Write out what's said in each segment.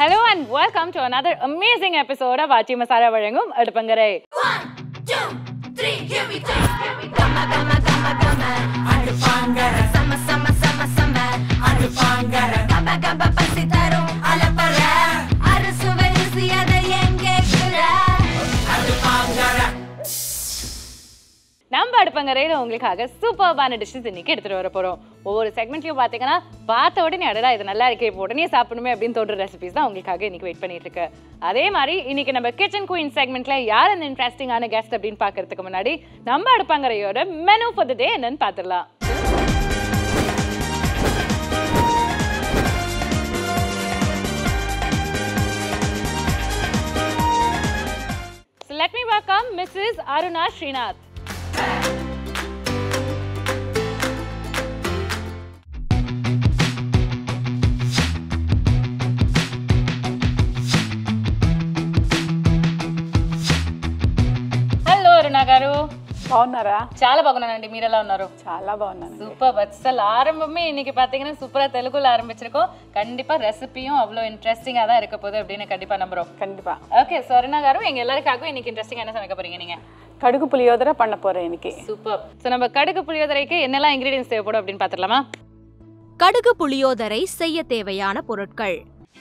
Hello and welcome to another amazing episode of Achi Masala வழங்கும் அடுப்பங்கரை நம்ம அடுப்பங்கரையில் உங்களுக்காக சூப்பர்பான டிஷ்ஷஸ் இன்னைக்கு எடுத்துட்டு வர போறோம் ஒவ்வொரு செக்மெண்ட்லயும் பாத்தீங்கன்னா பார்த்த உடனே அடடா இது நல்லா இருக்கே இப்போ உடனே சாப்பிடணுமே அப்படின்னு தோன்ற ரெசிபிஸ் தான் உங்களுக்காக இன்னைக்கு வெயிட் பண்ணிட்டு இருக்கு அதே மாதிரி இன்னைக்கு நம்ம கிச்சன் குயின் செக்மெண்ட்ல யார் அந்த இன்ட்ரெஸ்டிங்கான கெஸ்ட் அப்படின்னு பார்க்கறதுக்கு முன்னாடி நம்ம அடுப்பங்கரையோட மெனு ஃபார் த டே என்னன்னு பார்த்துடலாம் So let me welcome Mrs. Aruna Srinath. Hello Aruna garu బాగున్నారా చాలా బాగున్నానండి మీరు ఎలా ఉన్నారు చాలా బాగున్నాను சூப்பர் அசல் ஆரம்பமே இன்னைக்கு பார்த்தீங்கன்னா சூப்பராக தெலுங்குல ஆரம்பிச்சிருக்கோம் கண்டிப்பாக ரெசிபியும் அவ்வளோ இன்ட்ரெஸ்டிங்காக தான் இருக்க போகுது அப்படின்னு கண்டிப்பாக நம்புறோம் கண்டிப்பா ஓகே ஸோ அருணா காரும் எங்கள் எல்லாருக்காகவும் இன்னைக்கு இன்ட்ரெஸ்டிங்காக என்ன சமைக்க போறீங்க நீங்கள் கடுகு புளியோதரை பண்ண போறேன் இன்னைக்கு சூப்பர் ஸோ நம்ம கடுகு புளியோதரைக்கு என்னெல்லாம் இன்க்ரீடியன்ஸ் தேவைப்படும் அப்படின்னு பார்த்துடலாமா கடுகு புளியோதரை செய்ய தேவையான பொருட்கள்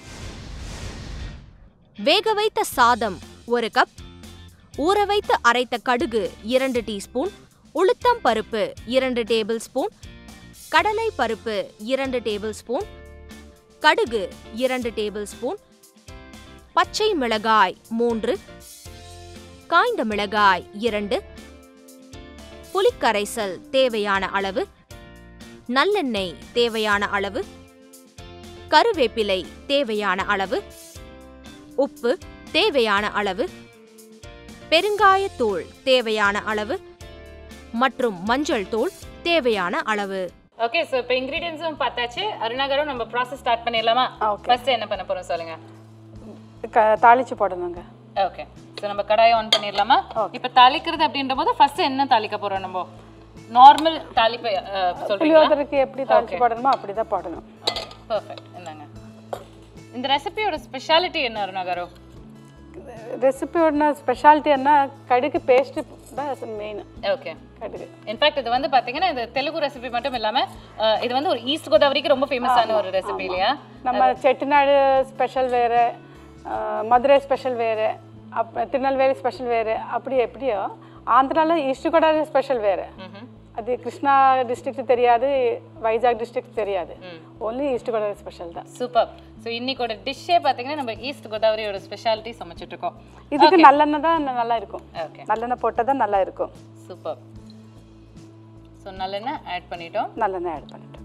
வேக வைத்த சாதம் ஒரு கப் ஊற வைத்து அரைத்த கடுகு இரண்டு டீஸ்பூன் உளுத்தம் பருப்பு இரண்டு டேபிள் ஸ்பூன் கடலை பருப்பு இரண்டு டேபிள் ஸ்பூன் கடுகு இரண்டு டேபிள் ஸ்பூன் பச்சை மிளகாய் மூன்று காய்ந்த மிளகாய் இரண்டு புளிக்கரைசல் தேவையான அளவு நல்லெண்ணெய் தேவையான அளவு கருவேப்பிலை தேவையான அளவு உப்பு தேவையான அளவு பெருங்காயத்தூள் தேவையான அளவு மற்றும் மஞ்சள் தூள் தேவையான அளவு ஓகே ஸோ இப்போ இன்க்ரீடியன்ஸும் பார்த்தாச்சு அருணா காரும் நம்ம ப்ராசஸ் ஸ்டார்ட் பண்ணிடலாமா Okay. ஃபர்ஸ்ட் என்ன பண்ண போறோம் சொல்லுங்க க தாளிச்சு போடணுங்க ஓகே ஸோ நம்ம கடாயை ஆன் பண்ணிடலாமா இப்போ தாளிக்கிறது அப்படின்ற போது ஃபர்ஸ்ட் என்ன தாளிக்க போறோம் நம்ம நார்மல் தாளிப்பு அஹ், சொல்றீங்களா புளியோதரைக்கு எப்படி தாளிச்சு போடணுமோ அப்படிதான் போடணும் பர்ஃபெக்ட் என்னங்க இந்த ரெசிபியோட ஸ்பெஷாலிட்டி என்ன அருணா காரு ரெசிபியோட ஸ்பெஷாலிட்டி என்ன கடுகு பேஸ்ட் தான் மெயின் ஓகே கடுகு இன்ஃபேக்ட் இது வந்து பாத்தீங்கன்னா இது தெலுங்கு ரெசிபி மட்டும் இல்லாம அஹ், இது வந்து ஒரு ஈஸ்ட் கோதாவரிக்கு ரொம்ப ஃபேமஸான ஒரு ரெசிபி இல்லையா நம்ம செட்டிநாடு ஸ்பெஷல் வேறு மதுரை ஸ்பெஷல் வேறு அப் திருநெல்வேலி ஸ்பெஷல் வேறு அப்படி எப்படியோ ஆந்திராவில் ஈஸ்ட் கோடாரி ஸ்பெஷல் வேறு ம்ஹும். அது கிருஷ்ணா டிஸ்ட்ரிக்ட் தெரியாது வைஜாக் டிஸ்ட்ரிக்ட் தெரியாது ஒன்லி ஈஸ்ட் கோடாரி ஸ்பெஷல் தான் சூப்பர் ஸோ இன்னைக்கோட டிஷ்ஷே பார்த்தீங்கன்னா நம்ம ஈஸ்ட் கோதாவரியோட ஸ்பெஷாலிட்டி சமைச்சிட்டு இருக்கோம் இதுக்கு நல்லெண்ணெய் தான் நல்லா இருக்கும் ஓகே நல்லெண்ணெய் போட்டால் தான் நல்லா இருக்கும் சூப்பர் ஸோ நல்லெண்ணெய் ஆட் பண்ணிட்டோம் நல்லெண்ணெய் ஆட் பண்ணிட்டோம்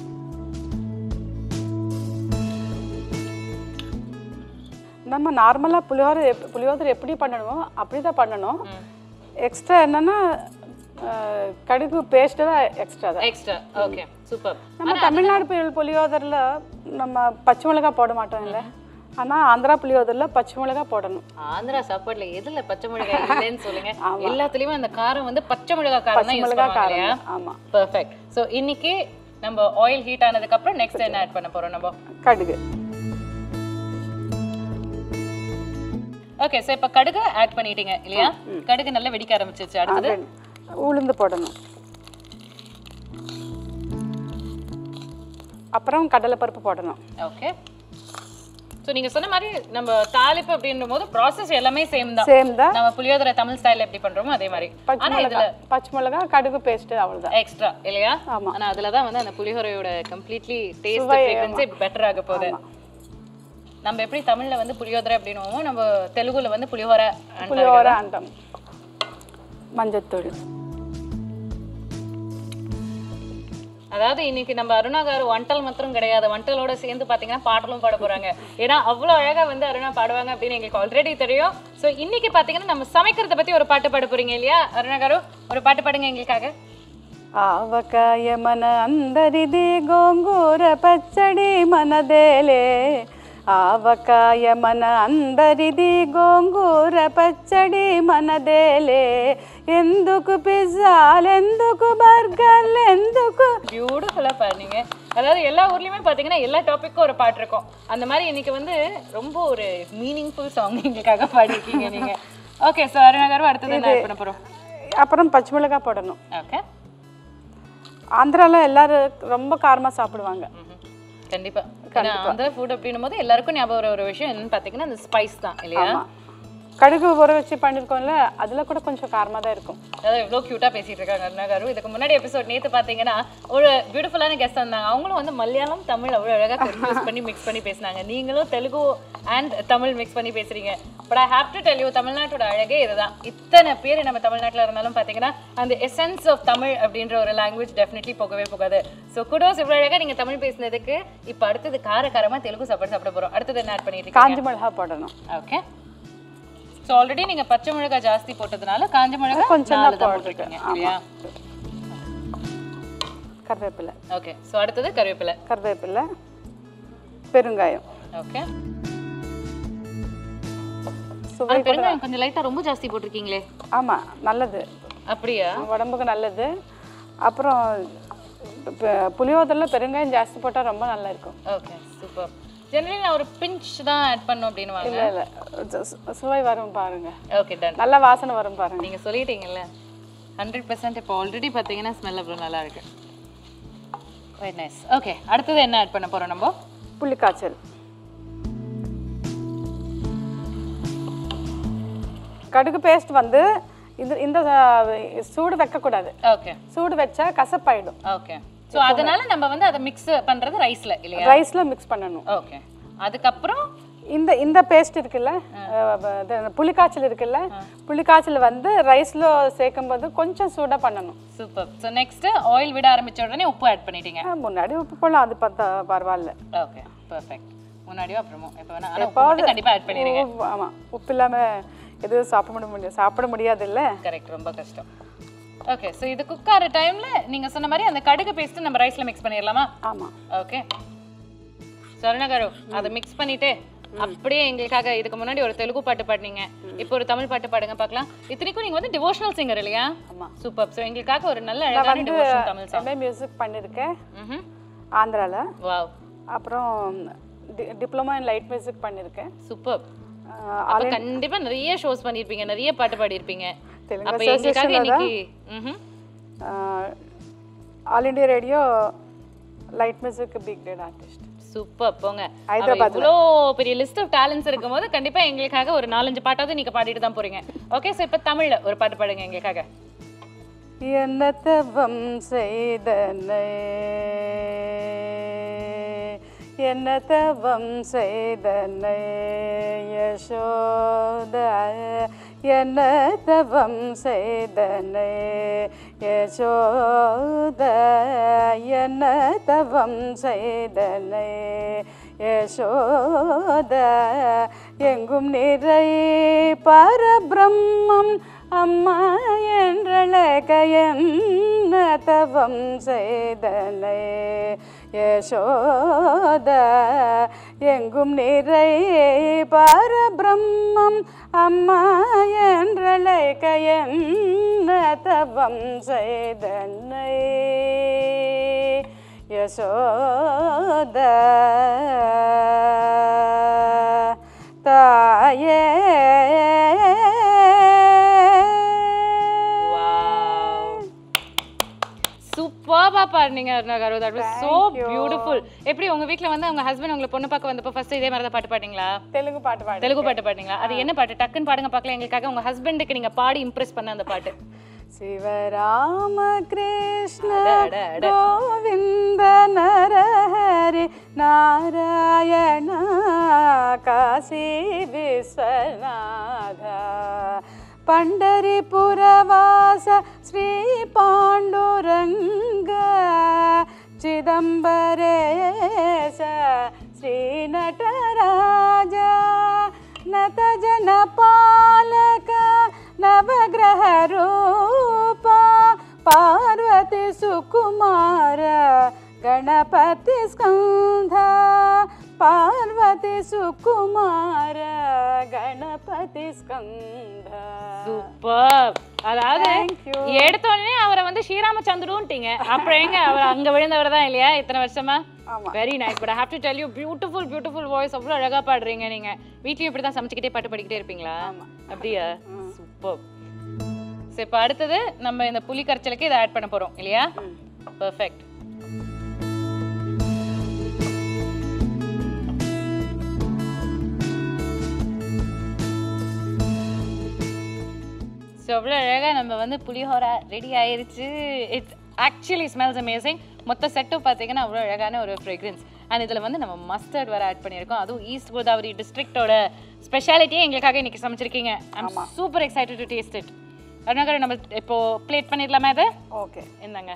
நம்ம நார்மலாக புளியோதரை எப் புளியோதரை எப்படி பண்ணணுமோ அப்படி தான் பண்ணணும் எக்ஸ்ட்ரா என்னன்னா அஹ், கடுகு பேஸ்ட்டு தான் எக்ஸ்ட்ரா தான் எக்ஸ்ட்ரா ஓகே சூப்பர் நம்ம தமிழ்நாடு புளி- புளியோதரையில் நம்ம பச்சை மிளகாய் போட மாட்டோம் இல்லை ஆனால் ஆந்திரா புளியோதரில் பச்சை மிளகாய் போடணும் ஆந்திரா சாப்பாடுல எதுல பச்சை மிளகாய் இல்லைன்னு சொல்லுங்க எல்லாத்துலயுமே அந்த காரம் வந்து பச்சை மிளகாய் காரம் தான் யூஸ் மிளகாய் பண்ணுவாங்க இல்லையா காரம் ஆமாம் பர்ஃபெக்ட் ஸோ இன்னைக்கு நம்ம ஆயில் ஹீட் ஆனதுக்கு அப்புறம் நெக்ஸ்ட் என்ன ஆட் பண்ண போறோம் நம்ம கடுகு ஓகே ஸோ இப்போ கடுகு ஆட் பண்ணிட்டீங்க இல்லையா கடுகு நல்லா வெடிக்க ஆரம்பிச்சிருச்சு அடுத்தது உளுந்து போடணும் அப்புறம் கடலைப்பருப்பு போடணும் ஓகே ஸோ நீங்க சொன்ன மாதிரி நம்ம தாளிப்பு அப்படின்ற போது ப்ராசஸ் எல்லாமே சேம் தான் சேம் தான் நம்ம புளியோதரை தமிழ் ஸ்டைல் எப்படி பண்றோமோ அதே மாதிரி பச்சை ஆனா இதுல மிளகாய் பச்சை மிளகாய் கடுகு பேஸ்ட்டு அவ்வளோதான் எக்ஸ்ட்ரா இல்லையா ஆமா. ஆனா அதுல தான் வந்து அந்த புளியோரையோட கம்ப்ளீட்லி டேஸ்ட் ஃப்ரேக்ரன்ஸே பெட்டர் ஆக போகுது நம்ம எப்படி தமிழ்ல வந்து புளியோதரை அப்படின்னுவோமோ நம்ம தெலுங்குல வந்து புளியோரை புளியோரை அண்டம் மஞ்சத்தூள் அதாவது இன்னைக்கு நம்ம அருணாகார் வண்டல் மாத்திரம் கிடையாது வண்டலோட சேர்ந்து பாத்தீங்கன்னா பாடலும் பாட போறாங்க ஏன்னா அவ்வளவு அழகா வந்து அருணா பாடுவாங்க அப்படின்னு எங்களுக்கு ஆல்ரெடி தெரியும் சோ இன்னைக்கு பாத்தீங்கன்னா நம்ம சமைக்கிறத பத்தி ஒரு பாட்டு பாட போறீங்க இல்லையா அருணாகாரு ஒரு பாட்டு பாடுங்க எங்களுக்காக ఆవకాయ మన అందరిది గోంగూర పచ్చడి మనదేలే ఆవకాయ మన అందరిది గోంగూర పచ్చడి మనదేలే ఎందుకు పిజ్జాలెందుకు బర్గర్లు ఎందుకు பியூட்டிஃபுல்லா பாடுனீங்க அதாவது எல்லா ஊர்லயுமே பாத்தீங்கன்னா எல்லா டாபிக்கும் ஒரு பாட்டு இருக்கும் அந்த மாதிரி இன்னைக்கு வந்து ரொம்ப ஒரு மீனிங்ஃபுல் சாங் எங்களுக்காக பாடிருக்கீங்க நீங்க ஓகே ஸோ அருணாகரும் அடுத்தது என்ன add பண்ண போறோம் அப்புறம் பச்சை மிளகாய் போடணும் ஓகே ஆந்திரால எல்லாரும் ரொம்ப காரமாக சாப்பிடுவாங்க கண்டிப்பா ஏன்னா அந்த ஃபுட் அப்படின்னும் போது எல்லாருக்கும் ஞாபகம் வர ஒரு விஷயம் என்னன்னு பாத்தீங்கன்னா அந்த ஸ்பைஸ் தான் இல்லையா ஆமாம் கடுகு ஊற வச்சு பண்ணியிருக்கோம்ல அதில் கூட கொஞ்சம் காரமாக தான் இருக்கும் அதாவது எவ்வளோ க்யூட்டாக பேசிட்டு இருக்காங்க அருணாகாரு இதுக்கு முன்னாடி எபிசோட் நேத்து பார்த்தீங்கன்னா ஒரு பியூட்டிஃபுல்லான கெஸ்ட் வந்தாங்க அவங்களும் வந்து மலையாளம் தமிழ் அவ்வளோ அழகாக கன்ஃபியூஸ் பண்ணி மிக்ஸ் பண்ணி பேசினாங்க நீங்களும் தெலுங்கு அண்ட் தமிழ் மிக்ஸ் பண்ணி பேசுறீங்க but I have to tell you தமிழ்நாட்டோட அழகே இதுதான் இத்தனை பேர் நம்ம தமிழ்நாட்டில் இருந்தாலும் பார்த்தீங்கன்னா அந்த எசன்ஸ் ஆஃப் தமிழ் அப்படின்ற ஒரு லாங்குவேஜ் டெஃபினெட்லி போகவே போகாது ஸோ குடோஸ் இவ்வளோ அழகாக நீங்கள் தமிழ் பேசினதுக்கு இப்போ அடுத்தது கார காரமாக தெலுங்கு சாப்பாடு சாப்பிட போகிறோம் அடுத்தது என்ன ஆட் பண்ணிட்டு இருக்கீங்க காஞ்சி மிளகாய் போடணும் ஓகே ஸோ ஆல்ரெடி நீங்க பச்சை மிளகாய் ஜாஸ்தி போட்டதுனால காஞ்ச மிளகாய் கொஞ்சம் நாலு தான் தான் போட்டிருக்கேன். போட்டிருக்கீங்க இல்லையா கருவேப்பிலை ஓகே ஸோ அடுத்தது கருவேப்பிலை கருவேப்பிலை பெருங்காயம் ஓகே சுவை அது பெருங்காயம் கொஞ்சம் லைட்டா ரொம்ப ஜாஸ்தி போட்டிருக்கீங்களே ஆமாம் நல்லது அப்படியா உடம்புக்கு நல்லது அப்புறம் ப- புளியோதரில் பெருங்காயம் ஜாஸ்தி போட்டால் ரொம்ப நல்லா இருக்கும் ஓகே சூப்பர் ஜெனரலி நான் ஒரு பிஞ்ச் தான் ஆட் பண்ணும் அப்படின்னுவாங்க இல்லை இல்லை சு- சுவை வரும் பாருங்க ஓகே டன் நல்ல வாசனை வரும் பாருங்க நீங்க சொல்லிட்டீங்கல்ல ஹண்ட்ரட் பர்சன்ட் இப்போ ஆல்ரெடி பார்த்தீங்கன்னா ஸ்மெல் அவ்வளோ நல்லா இருக்கு வெரி நைஸ் ஓகே அடுத்தது என்ன ஆட் பண்ண போறோம் நம்ம புளிக்காய்ச்சல் கடுகு பேஸ்ட் வந்து இது இந்த அஹ், சூடு வைக்கக்கூடாது ஓகே சூடு வச்சா கசப்பாயிடும் ஓகே ஸோ அதனால நம்ம வந்து அதை மிக்ஸ் பண்றது ரைஸ்ல இல்லையா ரைஸில் மிக்ஸ் பண்ணணும் ஓகே அதுக்கப்புறம் இந்த இந்த பேஸ்ட் இருக்குல்ல அஹ், இது புளிக்காய்ச்சல் இருக்குல்ல புளிக்காய்ச்சல் வந்து ரைஸில் சேர்க்கும்போது கொஞ்சம் சூடாக பண்ணணும் சூப்பர் ஸோ நெக்ஸ்ட் ஆயில் விட ஆரம்பிச்ச உடனே உப்பு ஆட் பண்ணிட்டீங்க அஹ், முன்னாடி உப்பு போடலாம் அது பார்த்தா பரவாயில்ல ஓகே பர்ஃபெக்ட் முன்னாடியோ அப்புறமோ இப்போ வேணா ஆனால் உப்பு மட்டும் கண்டிப்பாக ஆட் பண்ணிடுங்க உப்பு- ஆமா உப்பு இல்லாமல் எதுவும் சாப்பிட முடியாது சாப்பிட முடியாது இல்லை கரெக்ட் ரொம்ப கஷ்டம் ஓகே ஸோ இது குக் ஆகிற டைம்ல நீங்க சொன்ன மாதிரி அந்த கடுகு பேஸ்ட் நம்ம ரைஸ்ல மிக்ஸ் பண்ணிடலாமா ஆமாம் ஓகே சரணகாரு அதை மிக்ஸ் பண்ணிட்டு அப்படியே எங்களுக்காக இதுக்கு முன்னாடி ஒரு தெலுங்கு பாட்டு பாடினீங்க இப்போ ஒரு தமிழ் பாட்டு பாடுங்க பார்க்கலாம் இத்தனைக்கும் நீங்க வந்து டிவோஷனல் சிங்கர் இல்லையா ஆமா. சூப்பர் ஸோ எங்களுக்காக ஒரு நல்ல அழகான devotional Tamil song MA music பண்ணியிருக்கேன் ம் ஆந்திராவில் வாவ் அப்புறம் டிப்ளமா இன் லைட் மியூசிக் பண்ணியிருக்கேன் சூப்பர் அஹ், அப்ப கண்டிப்பா நிறைய ஷோஸ் பண்ணிருப்பீங்க நிறைய பாட்டு பாடியிருப்பீங்க தெலுங்கு அப்ப எங்களுக்காக association இன்னைக்கு ம்ஹும். அஹ், all India radio light music big date artist super போங்க ஹைதராபாத்ல. இவ்வளோ பெரிய லிஸ்ட் ஆஃப் டேலண்ட்ஸ் இருக்கும்போது கண்டிப்பா எங்களுக்காக ஒரு நாலஞ்சு பாட்டாவது நீங்க பாடிட்டு தான் போறீங்க ஓகே சோ இப்போ தமிழ்ல ஒரு பாட்டு பாடுங்க எங்களுக்காக என்ன தவம் செய்தனை என்ன தவம் செய்தனை யசோத என்ன தவம் செய்தனை யசோத என்ன தவம் செய்தனை யசோத எங்கும் நிறை பரபிரம்மம் அம்மா என்றழைக்க என்ன தவம் செய்தனை யசோத எங்கும் நிறை பரபிரம்மம் அம்மா என்றழைக்க என்ன தவம் செய்தனை யசோத தாயே சூப்பர்பா பாடுனீங்க Aruna garu that was so beautiful எப்படி உங்க வீட்ல வந்து உங்க ஹஸ்பண்ட் உங்களை பொண்ணு பார்க்க வந்தப்போ ஃபர்ஸ்ட் இதே மாதிரி தான் பாட்டு பாடிங்களா தெலுங்கு பாட்டு பாடு தெலுங்கு பாட்டு பாடிங்களா அது என்ன பாட்டு டக்குன்னு பாடுங்க பார்க்கலாம் எங்களுக்காக உங்க ஹஸ்பண்டுக்கு நீங்க பாடி இம்ப்ரெஸ் பண்ண அந்த பாட்டு சிவராம கிருஷ்ண அட, அட. கோவிந்த நரஹரி நாராயண காசி விஸ்வநாத பண்டரிபுரவாச ஸ்ரீ பாண்டுரங்க சிதம்பரேಶ ஸ்ரீ ನಟರಾಜ ನತ ಜನ ಪಾಲಕ ನವಗ್ರಹ ರೂಪ ಪಾರ್ವತಿ ಸುಕುಮಾರ ಗಣಪತಿ ಸ್ಕಂಧ ಪಾರ್ವತಿ ಸುಕುಮಾರ ಗಣಪತಿ ಸ್ಕಂಧ சூப்பர் அதாவது Thank you. எடுத்த உடனே அவரை வந்து ஸ்ரீராமச்சந்திரன்ட்டீங்க அப்புறம் எங்க அவர் அங்க விழுந்தவர் தான் இல்லையா இத்தனை வருஷமா ஆமா. Very nice but I have to tell you beautiful beautiful voice அவ்வளோ அழகா பாடுறீங்க நீங்க வீட்லயும் இப்படி தான் சமைச்சுக்கிட்டே பாட்டு படிக்கிட்டே இருப்பீங்களா ஆமா. அப்படியா சூப்பர் சரி இப்போ அடுத்தது நம்ம இந்த புளி கரைச்சலுக்கு இதை ஆட் பண்ண போறோம் இல்லையா பெர்ஃபெக்ட் ஸோ அவ்வளோ அழகாக நம்ம வந்து புளியோரா ரெடி ஆயிருச்சு இட்ஸ் ஆக்சுவலி ஸ்மெல்ஸ் அமேசிங் மொத்த செட்டும் பார்த்தீங்கன்னா அவ்வளோ அழகான ஒரு ஃப்ரெக்ரன்ஸ் அண்ட் இதில் வந்து நம்ம மஸ்டர்ட் வேறு ஆட் பண்ணியிருக்கோம் அதுவும் ஈஸ்ட் கோதாவரி டிஸ்ட்ரிக்டோட ஸ்பெஷாலிட்டியே எங்களுக்காக இன்னைக்கு சமைச்சிருக்கீங்க I'm super excited to taste it அதனால நம்ம இப்போ பிளேட் பண்ணிடலாமா இது ஓகே இந்தாங்க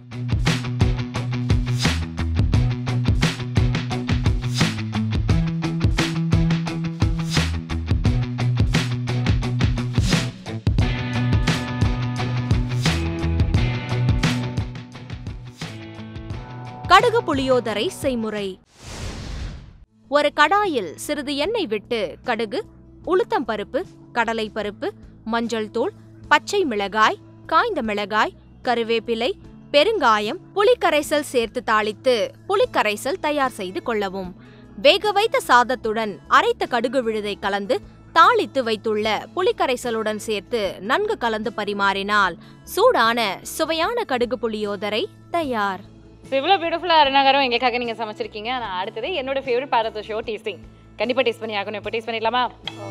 கடுகு புளியோதரை செய்முறை ஒரு கடாயில் சிறிது எண்ணெய் விட்டு கடுகு உளுத்தம் பருப்பு கடலை பருப்பு மஞ்சள் தூள் பச்சை மிளகாய் காய்ந்த மிளகாய் கருவேப்பிலை பெருங்காயம் புளிக்கரைசல் சேர்த்து தாளித்து புளிக்கரைசல் தயார் செய்து கொள்ளவும் வேக வைத்த சாதத்துடன் அரைத்த கடுகு விழுதை கலந்து தாளித்து வைத்துள்ள புளிக்கரைசலுடன் சேர்த்து நன்கு கலந்து பரிமாறினால் சூடான சுவையான கடுகு புளியோதரை தயார் ஸோ இவ்வளோ பியூட்டிஃபுல்லாக அருணாகரம் எங்களுக்காக நீங்கள் சமைச்சிருக்கீங்க ஆனால் அடுத்தது என்னோட favourite part of the show tasting கண்டிப்பாக டேஸ்ட் பண்ணி ஆகணும் இப்போ டேஸ்ட் பண்ணிடலாமா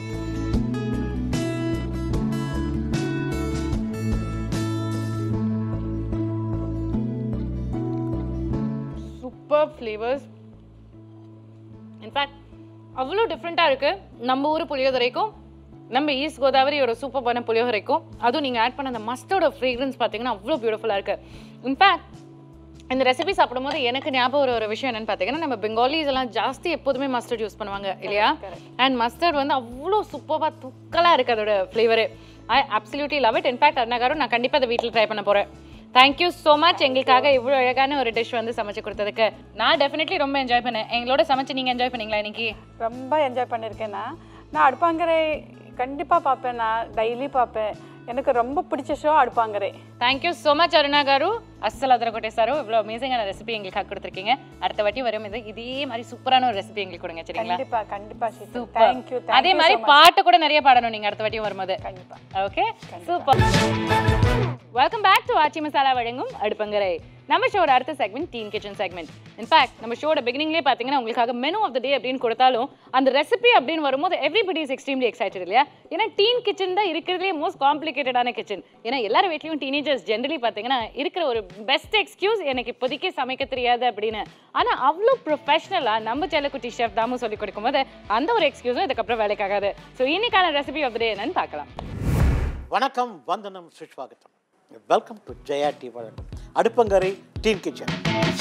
சூப்பர் ஃப்ளேவர்ஸ் இன்ஃபேக்ட் அவ்வளோ டிஃப்ரெண்ட்டாக இருக்குது நம்ம ஊர் புளியோதரைக்கும் நம்ம ஈஸ்ட் கோதாவரியோட சூப்பர் பண்ண புளியோதரைக்கும் அதுவும் நீங்கள் ஆட் பண்ண அந்த மஸ்டோட ஃப்ரேக்ரன்ஸ் பார்த்தீங்கன்னா அவ்வளோ பியூட்டிஃபுல்லாக இருக்குது இன்ஃபேக்ட் இந்த ரெசிபி சாப்பிடும்போது எனக்கு ஞாபகம் ஒரு ஒரு விஷயம் என்னன்னு பார்த்தீங்கன்னா நம்ம பெங்காலிஸ் எல்லாம் ஜாஸ்தி எப்போதுமே மஸ்டர்ட் யூஸ் பண்ணுவாங்க இல்லையா அண்ட் மஸ்டர்ட் வந்து அவ்வளோ சூப்பராக துக்கலாக இருக்குது அதோட flavour I absolutely love it in fact அருணாகாரும் நான் கண்டிப்பாக அதை வீட்டில் ட்ரை பண்ண போகிறேன் தேங்க்யூ ஸோ மச் எங்களுக்காக இவ்வளோ அழகான ஒரு டிஷ் வந்து சமைச்சு கொடுத்ததுக்கு நான் டெஃபினெட்லி ரொம்ப என்ஜாய் பண்ணேன் எங்களோட சமைச்சு நீங்கள் என்ஜாய் பண்ணீங்களா இன்னைக்கு ரொம்ப என்ஜாய் பண்ணியிருக்கேன் நான் நான் அடுப்பாங்கரை கண்டிப்பாக பார்ப்பேன் நான் டெய்லி பார்ப்பேன் எனக்கு ரொம்ப பிடிச்ச show Adupangarai thank you so much Aruna garu அஸ்ஸல் அதரகோட்டை சாரும் இவ்வளோ அமேசிங்கான ரெசிபி எங்களுக்காக கொடுத்துருக்கீங்க அடுத்த வாட்டி வரும் இது இதே மாதிரி சூப்பரான ஒரு ரெசிபி எங்களுக்கு கொடுங்க சரிங்களா கண்டிப்பா கண்டிப்பா சீக்கிரம் சூப்பர் தேங்க்யூ அதே மாதிரி பாட்டு கூட நிறைய பாடணும் நீங்க அடுத்த வாட்டியும் வரும்போது கண்டிப்பா okay super welcome back to Aachi Masala வழங்கும் அடுப்பங்கரை நம்ம ஷோட அடுத்த segment teen kitchen segment in fact நம்ம ஷோட பிகினிங்லேயே பார்த்தீங்கன்னா உங்களுக்காக மெனு ஆஃப் த டே அப்படின்னு கொடுத்தாலும் அந்த ரெசிபி அப்படின்னு வரும்போது எவ்ரிபடி இஸ் எக்ஸ்ட்ரீம்லி எக்ஸைட்டட் இல்லையா ஏன்னா டீன் கிச்சன் தான் இருக்கிறதுலே மோஸ்ட் காம்ப்ளிகேட்டடான கிச்சன் ஏன்னா எல்லார் வீட்லையும் டீனேஜர்ஸ் ஜென்ரலி பார்த்தீங்கன்னா இருக்கிற ஒரு பெஸ்ட் எக்ஸ்கியூஸ் எனக்கு இப்போதைக்கு சமைக்க தெரியாது அப்படின்னு ஆனால் அவ்வளோ ப்ரொஃபஷனலாக நம்ம செல்லக்குட்டி ஷெஃப் தாமும் சொல்லி கொடுக்கும்போது அந்த ஒரு எக்ஸ்கியூஸும் இதுக்கப்புறம் வேலைக்காகாது ஸோ இன்னைக்கான ரெசிபி ஆஃப் த டே என்னன்னு பார்க்கலாம் வணக்கம் வந்தனம் சுஸ்வாகத்தம் வெல்கம் டு ஜெயா டி வழக்கம் அடுப்பங்கரை டீன் கிச்சன்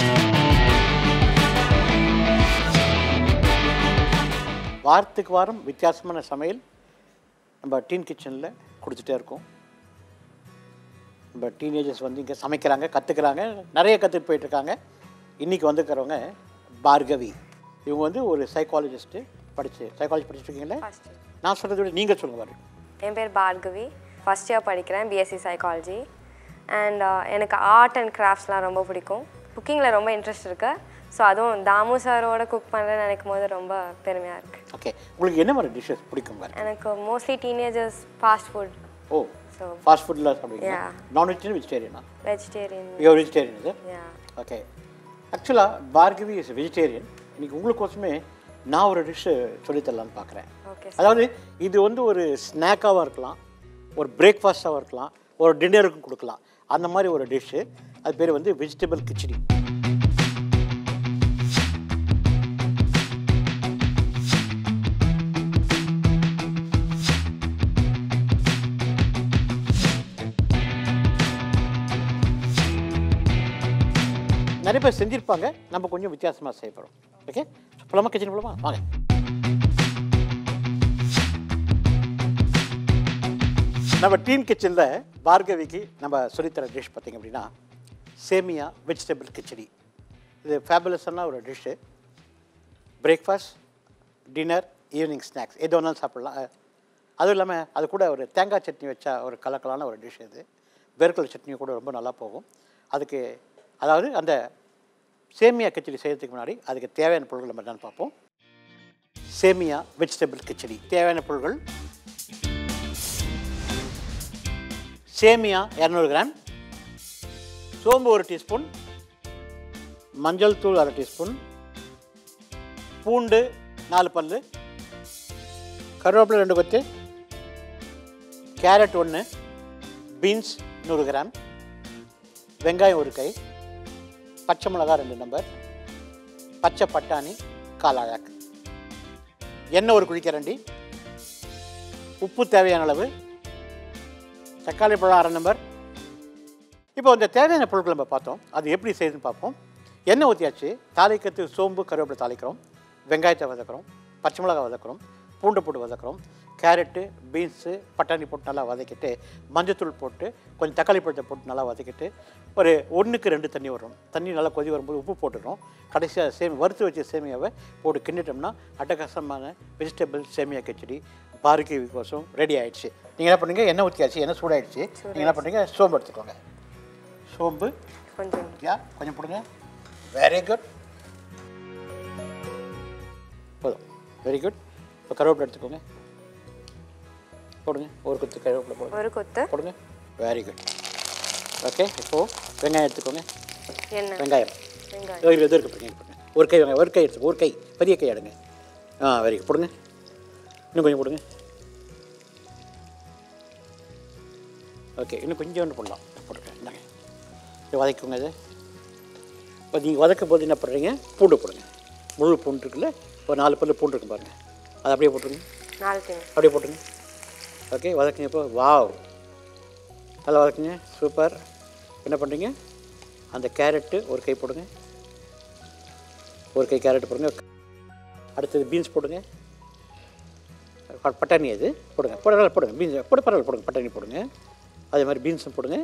வாரத்துக்கு வாரம் வித்தியாசமான சமையல் நம்ம டீன் கிச்சனில் கொடுத்துட்டே இருக்கோம் நம்ம டீனேஜர்ஸ் வந்து இங்கே சமைக்கிறாங்க கற்றுக்குறாங்க நிறைய கற்றுட்டு போயிட்டுருக்காங்க இன்றைக்கி வந்துக்கிறவங்க பார்கவி இவங்க வந்து ஒரு சைக்காலஜிஸ்ட்டு படித்து சைக்காலஜி படிச்சிருக்கீங்களா நான் சொல்கிறத விட நீங்கள் சொல்லுங்கள் பாரு என் பேர் பார்கவி ஃபஸ்ட் இயர் படிக்கிறேன் பிஎஸ்சி சைக்காலஜி அண்ட் எனக்கு ஆர்ட் அண்ட் கிராஃப்ட்ஸ்லாம் ரொம்ப பிடிக்கும் குக்கிங்கில் ரொம்ப இன்ட்ரெஸ்ட் இருக்கு ஸோ அதுவும் தாமு சாரோட குக் பண்ணுறேன்னு நினைக்கும் போது ரொம்ப பெருமையாக இருக்குது ஓகே உங்களுக்கு என்ன மாதிரி டிஷ்ஷஸ் பிடிக்கும் பாரு எனக்கு mostly teenagers fast food oh so fast ஃபுட்டில் சாப்பிடுவீங்க Yeah. நான் வெஜிடேரியன் வெஜிடேரியனா வெஜிடேரியன் யோ வெஜிடேரியன் இது யா ஓகே ஆக்சுவலாக பார்கவி இஸ் வெஜிடேரியன் இன்னைக்கு உங்களுக்கோசமே நான் ஒரு டிஷ்ஷு சொல்லித்தரலான்னு பார்க்குறேன் ஓகே அதாவது இது வந்து ஒரு ஸ்நாக்காகவும் இருக்கலாம் ஒரு பிரேக்ஃபாஸ்ட்டாகவும் இருக்கலாம் ஒரு டின்னருக்கும் கொடுக்கலாம் அந்த மாதிரி ஒரு டிஷ்ஷு அது பேர் வந்து வெஜிடபிள் கிச்சடி நிறைய பேர் செஞ்சிருப்பாங்க நம்ம கொஞ்சம் வித்தியாசமாக செய்ய போகிறோம் ஓகே போலாமா கிச்சன் போலாமா வாங்க நம்ம டீன் கிச்சனில் பார்கவிக்கு நம்ம சொல்லித்தர டிஷ் பார்த்தீங்க அப்படின்னா சேமியா வெஜிடபிள் கிச்சடி இது ஃபேபுலஸான ஒரு dish breakfast dinner evening snacks எது வேணாலும் சாப்பிட்லாம் அதுவும் இல்லாமல் அது கூட ஒரு தேங்காய் சட்னி வச்சா ஒரு கலக்கலான ஒரு டிஷ் இது வேர்க்கடலை சட்னி கூட ரொம்ப நல்லா போகும் அதுக்கு அதாவது அந்த சேமியா கிச்சடி செய்யறதுக்கு முன்னாடி அதுக்கு தேவையான பொருட்கள் நம்ம என்னன்னு பார்ப்போம் சேமியா வெஜிடபிள் கிச்சடி தேவையான பொருட்கள் சேமியா இரநூறு கிராம் சோம்பு ஒரு டீஸ்பூன் மஞ்சள் தூள் அரை டீஸ்பூன் பூண்டு நாலு பல்லு கருவேப்பிலை ரெண்டு கொத்து கேரட் ஒன்று பீன்ஸ் நூறு கிராம் வெங்காயம் ஒரு கை பச்சை மிளகாய் ரெண்டு நம்பர் பச்சை பட்டாணி கால் அழாக்கு எண்ணெய் ஒரு குழிக்கரண்டி உப்பு தேவையான அளவு தக்காளி பழம் அரை நம்பர் இப்போ இந்த தேவையான பொருட்கள் நம்ம பார்த்தோம் அது எப்படி செய்யுதுன்னு பார்ப்போம் எண்ணெய் ஊற்றியாச்சு தாளிக்கிறதுக்கு சோம்பு கருவேப்பிலை தாளிக்கிறோம் வெங்காயத்தை வதக்குறோம் பச்சை மிளகாய் வதக்குறோம் பூண்டு போட்டு வதக்குறோம் கேரட்டு பீன்ஸு பட்டாணி போட்டு நல்லா வதக்கிட்டு மஞ்சத்தூள் போட்டு கொஞ்சம் தக்காளி பழத்தை போட்டு நல்லா வதக்கிட்டு ஒரு ஒன்றுக்கு ரெண்டு தண்ணி வரும் தண்ணி நல்லா கொதி வரும்போது உப்பு போட்டுடுறோம் கடைசியாக சேமி வறுத்து வச்ச சேமியாவை போட்டு கிண்டிட்டோம்னா அட்டகாசமான வெஜிடபிள் சேமியா கிச்சடி பாருக்கி கோசம் ரெடி ஆயிடுச்சு நீங்கள் என்ன பண்ணுறீங்க எண்ணெய் ஊற்றியாச்சு எண்ணெய் சூடாயிடுச்சு நீங்கள் என்ன பண்ணுறீங்க சோம்பு எடுத்துக்கோங்க சோம்பு கொஞ்சம் யா கொஞ்சம் போடுங்க வெரி குட் போதும் வெரி குட் இப்போ கருவேப்பிலை எடுத்துக்கோங்க போடுங்க ஒரு கொத்து கருவேப்பிலை போடுங்க ஒரு கொத்து போடுங்க வெரி குட் ஓகே இப்போது வெங்காயம் எடுத்துக்கோங்க எண்ணெய் வெங்காயம் வெங்காயம் இது எது இருக்கு பாருங்க பாருங்க. ஒரு கை வெங்காயம் ஒரு கை எடுத்துக்கோ ஒரு கை பெரிய கை எடுங்க ஆ வெரி குட் போடுங்க இன்னும் கொஞ்சம் போடுங்க ஓகே இன்னும் கொஞ்சோண்டு போடலாம் போட்டுருக்கேன் இந்தாங்க இதை வதக்குங்க இது இப்போ நீங்கள் வதக்கும் போது என்ன பண்ணுறீங்க பூண்டு போடுங்க முழு பூண்டு இருக்குல்ல ஒரு நாலு பல்லு பூண்டு இருக்கு பாருங்கள் அதை அப்படியே போட்டுருங்க நாலு திணி அப்படியே போட்டுருங்க ஓகே வதக்குங்க இப்போ வாவ் நல்லா வதக்குங்க சூப்பர் என்ன பண்ணுறீங்க அந்த கேரட்டு ஒரு கை போடுங்க ஒரு கை கேரட் போடுங்க அடுத்தது பீன்ஸ் போடுங்க ப- பட்டாணி அது போடுங்க போட போடுங்க பீன்ஸ் போட பரவாயில்ல போடுங்க பட்டாணி போடுங்க அதே மாதிரி பீன்ஸும் போடுங்க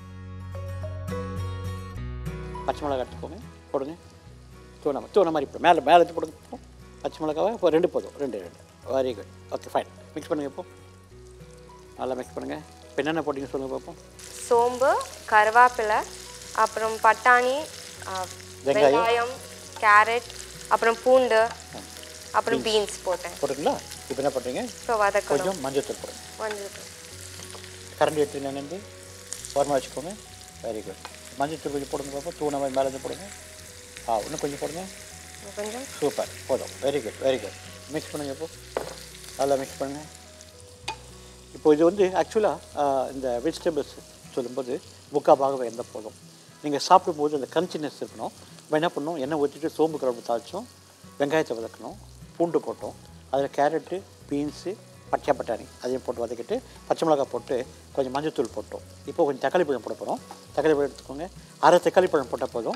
பச்சை மிளகா எடுத்துக்கோங்க போடுங்க தூண தூண மாதிரி போடுங்க மேலே மேலே எடுத்து போடுங்க இப்போ. பச்சை மிளகாவை இப்போ ரெண்டு போதும் ரெண்டு ரெண்டு very good okay fine mix பண்ணுங்கள் இப்போ நல்லா மிக்ஸ் பண்ணுங்கள் இப்போ என்னென்ன போட்டிங்க சொல்லுங்கள் பார்ப்போம் சோம்பு கருவேப்பிலை அப்புறம் பட்டாணி ஆ, வெங்காயம். வெங்காயம் கேரட் அப்புறம் பூண்டு அப்புறம் பீன்ஸ் போட்டேன் போட்டுங்களா இப்போ என்ன பண்ணுறீங்க இப்போ வதக்கணும் கொஞ்சம் மஞ்சள் தூள் போடுங்க மஞ்சள் தூள். கரண்டி எடுத்துங்க நின்று ஓரமாக வச்சுக்கோங்க வெரி குட் மஞ்சள் தூள் கொஞ்சம் போடுங்க பார்ப்போம் தூண மாதிரி மேலே இருந்து போடுங்க ஆ இன்னும் கொஞ்சம் போடுங்க இன்னும் கொஞ்சம் சூப்பர் போதும் very good very good mix பண்ணுங்க இப்போ நல்லா மிக்ஸ் பண்ணுங்க இப்போ இது வந்து ஆக்சுவலாக இந்த வெஜிடபிள்ஸ் சொல்லும்போது முக்கால் பாகம் எந்த போதும் நீங்கள் சாப்பிடும்போது அந்த கன்சினஸ் இருக்கணும் இப்போ என்ன பண்ணணும் எண்ணெய் ஊற்றிட்டு சோம்பு குழம்பு தாளிச்சோம் வெங்காயத்தை வதக்கணும் பூண்டு போட்டோம் அதில் கேரட்டு பீன்ஸு பச்சை பட்டாணி அதையும் போட்டு வதக்கிட்டு பச்சை மிளகாய் போட்டு கொஞ்சம் மஞ்சத்தூள் போட்டோம் இப்போ கொஞ்சம் தக்காளி பழம் போட போகிறோம் தக்காளி பழம் எடுத்துக்கோங்க அரை தக்காளி பழம் போட்டால் போதும்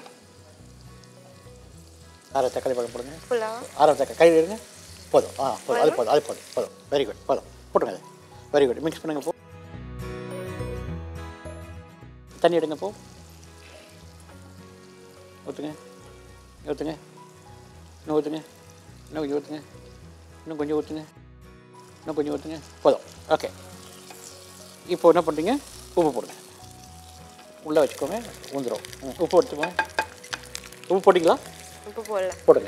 அரை தக்காளி பழம் போடுங்க ஃபுல்லாக அரை தக்காளி கையில் இருங்க போதும் ஆ போதும் அது போதும் அது போதும் போதும் வெரி குட் போதும் போட்டுங்க அது வெரி குட் மிக்ஸ் பண்ணுங்க போ தண்ணி எடுங்க போ ஊற்றுங்க ஊற்றுங்க இன்னும் ஊற்றுங்க இன்னும் கொஞ்சம் ஊற்றுங்க இன்னும் கொஞ்சம் ஊற்றுங்க இன்னும் கொஞ்சம் ஊற்றுங்க போதும் ஓகே இப்போ என்ன பண்ணுறீங்க உப்பு போடுங்க உள்ளே வச்சுக்கோங்க ஊந்துடும் ம், உப்பு எடுத்துக்கோங்க உப்பு போட்டிங்களா உப்பு போடல போடுங்க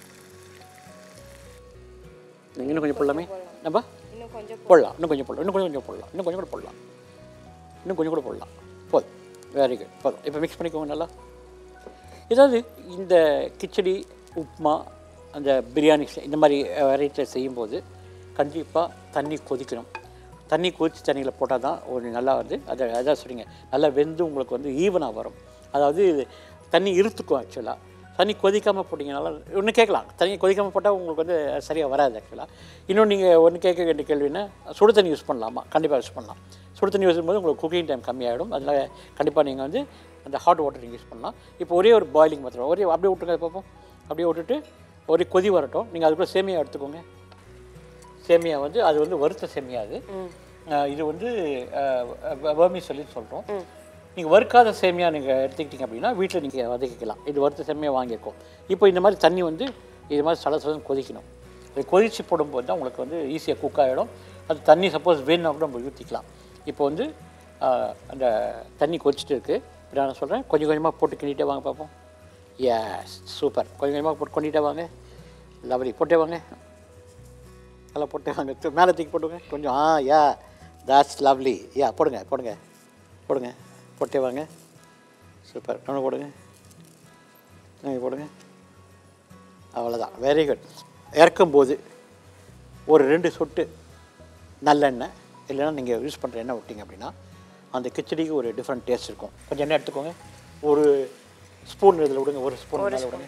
நீங்க இன்னும் கொஞ்சம் போடலாமே நம்ம இன்னும் கொஞ்சம் போடலாம் இன்னும் கொஞ்சம் போடலாம் இன்னும் கொஞ்சம் கொஞ்சம் போடலாம் இன்னும் கொஞ்சம் கூட போடலாம் இன்னும் கொஞ்சம் கூட போடலாம் போதும் வெரி குட் போதும் இப்போ மிக்ஸ் பண்ணிக்கோங்க நல்லா ஏதாவது இந்த கிச்சடி உப்புமா அந்த பிரியாணி செய்- இந்த மாதிரி வெரைட்டியில் செய்யும்போது கண்டிப்பாக தண்ணி கொதிக்கணும் தண்ணி கொதிச்சு தண்ணியில் போட்டால் தான் ஒரு நல்லா வந்து அதை அதான் சொல்றீங்க நல்லா வெந்து உங்களுக்கு வந்து ஈவனாக வரும் அதாவது இது தண்ணி இருத்துக்கும் ஆக்சுவலாக தண்ணி கொதிக்காமல் போட்டிங்கனால ஒன்று கேட்கலாம் தண்ணி கொதிக்காமல் போட்டால் உங்களுக்கு வந்து சரியாக வராது ஆக்சுவலாக இன்னும் நீங்கள் ஒன்று கேட்க வேண்டிய கேள்வின்னா சுடு தண்ணி யூஸ் பண்ணலாமா கண்டிப்பாக யூஸ் பண்ணலாம் சுடு தண்ணி யூஸ் பண்ணும்போது உங்களுக்கு குக்கிங் டைம் கம்மியாகிடும் அதனால் கண்டிப்பாக நீங்கள் வந்து அந்த ஹாட் வாட்டர் நீங்கள் யூஸ் பண்ணலாம் இப்போ ஒரே ஒரு பாயிலிங் மாத்திரம் ஒரே அப்படியே விட்டுருங்க பார்ப்போம் அப்படியே விட்டுட்டு ஒரே கொதி வரட்டும் நீங்கள் அதுக்குள்ளே சேமியா எடுத்துக்கோங்க சேமியா வந்து அது வந்து வறுத்த சேமியா அது அஹ் இது வந்து வர்மி சொல்லின்னு சொல்கிறோம் நீங்கள் வறுக்காத சேமியா நீங்கள் எடுத்துக்கிட்டீங்க அப்படின்னா வீட்டில் நீங்கள் வதக்கிக்கலாம் இது வறுத்த சேமியா வாங்கியிருக்கோம் இப்போ இந்த மாதிரி தண்ணி வந்து இது மாதிரி சல சலன்னு கொதிக்கணும் இது கொதிச்சு போடும்போது தான் உங்களுக்கு வந்து ஈஸியாக குக் ஆகிடும் அது தண்ணி சப்போஸ் வேணும்னா கூட நம்ம ஊற்றிக்கலாம் இப்போ வந்து ஆஹ், அந்த தண்ணி கொதிச்சுட்டு இருக்குது இப்போ நான் சொல்கிறேன் கொஞ்சம் கொஞ்சமாக போட்டு கிண்டிட்டே வாங்க பார்ப்போம் எஸ் சூப்பர் கொஞ்சம் கொஞ்சமாக போட்டு கொண்டிட்டே வாங்க லவலி போட்டே வாங்க நல்லா போட்டே வாங்க து- மேலே தூக்கி போட்டுங்க கொஞ்சம் ஆ யா தாட்ஸ் லவ்லி யா போடுங்க போடுங்க போடுங்க போட்டே வாங்க சூப்பர் இன்னொன்று போடுங்க இன்னொன்று போடுங்க அவ்வளோதான் வெரி குட் இறக்கும்போது ஒரு ரெண்டு சொட்டு நல்லெண்ணெய் இல்லைன்னா நீங்கள் யூஸ் பண்ணுற எண்ணெய் விட்டீங்க அப்படின்னா அந்த கிச்சடிக்கு ஒரு டிஃப்ரெண்ட் டேஸ்ட் இருக்கும் கொஞ்சம் எண்ணெய் எடுத்துக்கோங்க ஒரு ஸ்பூன் இதில் விடுங்க ஒரு ஸ்பூன் மேலே விடுங்க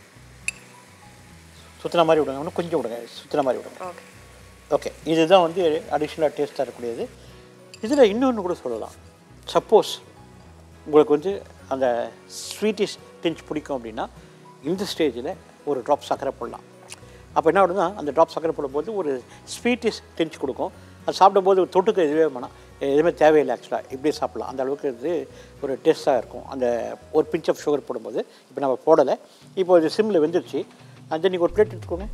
சுற்றுன மாதிரி விடுங்க இன்னும் கொஞ்சம் விடுங்க சுற்றுன மாதிரி விடுங்க ஓகே ஓகே இதுதான் வந்து அடிஷ்னலாக டேஸ்ட்டாக இருக்கக்கூடியது இதில் இன்னொன்று கூட சொல்லலாம் சப்போஸ் உங்களுக்கு வந்து அந்த ஸ்வீட்டிஷ் டிஞ்ச் பிடிக்கும் அப்படின்னா இந்த ஸ்டேஜில் ஒரு ட்ராப் சர்க்கரை போடலாம் அப்போ என்ன ஆகுதுன்னா அந்த ட்ராப் சர்க்கரை போடும்போது ஒரு ஸ்வீட்டிஷ் டிஞ்ச் கொடுக்கும் அது சாப்பிடும்போது தொட்டுக்க எதுவே வேணாம் எதுவுமே தேவையில்லை ஆக்சுவலாக இப்படியே சாப்பிடலாம் அந்த அளவுக்கு இது ஒரு டேஸ்ட்டாக இருக்கும் அந்த ஒரு பிஞ்ச் ஆஃப் சுகர் போடும்போது இப்போ நம்ம போடலை இப்போ இது சிம்மில் வெந்துருச்சு அந்த நீங்கள் ஒரு பிளேட் எடுத்துக்கோங்க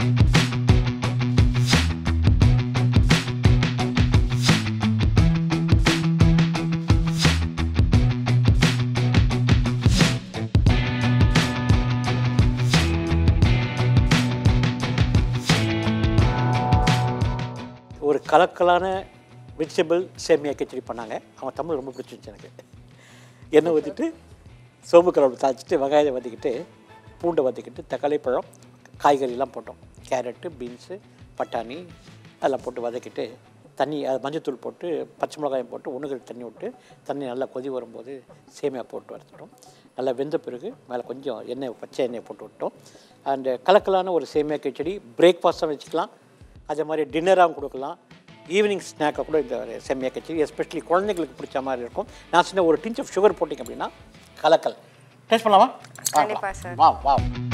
ஒரு கலக்கலான வெஜிடபிள் சேமியா கிச்சடி பண்ணாங்க அவங்க தமிழ் ரொம்ப பிடிச்சிருந்துச்சு எனக்கு எண்ணெய் ஊற்றிட்டு சோம்பு கருவேப்பிலை தாளிச்சிட்டு வெங்காயத்தை வதக்கிட்டு பூண்டை வதக்கிட்டு தக்காளி பழம் காய்கறிலாம் போட்டோம் கேரட்டு பீன்ஸு பட்டாணி அதெல்லாம் போட்டு வதக்கிட்டு தண்ணி அது மஞ்சத்தூள் போட்டு பச்சை மிளகாயம் போட்டு ஒன்று தண்ணி விட்டு தண்ணி நல்லா கொதி வரும்போது சேமியா போட்டு வறுத்துட்டோம் நல்லா வெந்த பிறகு மேலே கொஞ்சம் எண்ணெய் பச்சை எண்ணெய் போட்டு விட்டோம் அண்டு கலக்கலான ஒரு சேமியா கிச்சடி பிரேக்ஃபாஸ்ட்டாக வச்சுக்கலாம் அதே மாதிரி டின்னராகவும் கொடுக்கலாம் ஈவினிங் ஸ்நாக்காக கூட இந்த ஒரு செம்மியா கச்சேரி எஸ்பெஷலி குழந்தைங்களுக்கு பிடிச்ச மாதிரி இருக்கும் நான் சொன்ன ஒரு டிஞ்ச் ஆஃப் சுகர் போட்டிங்க அப்படின்னா கலக்கல் டேஸ்ட் பண்ணலாமா வா, கண்டிப்பா, வா. sir. வா வா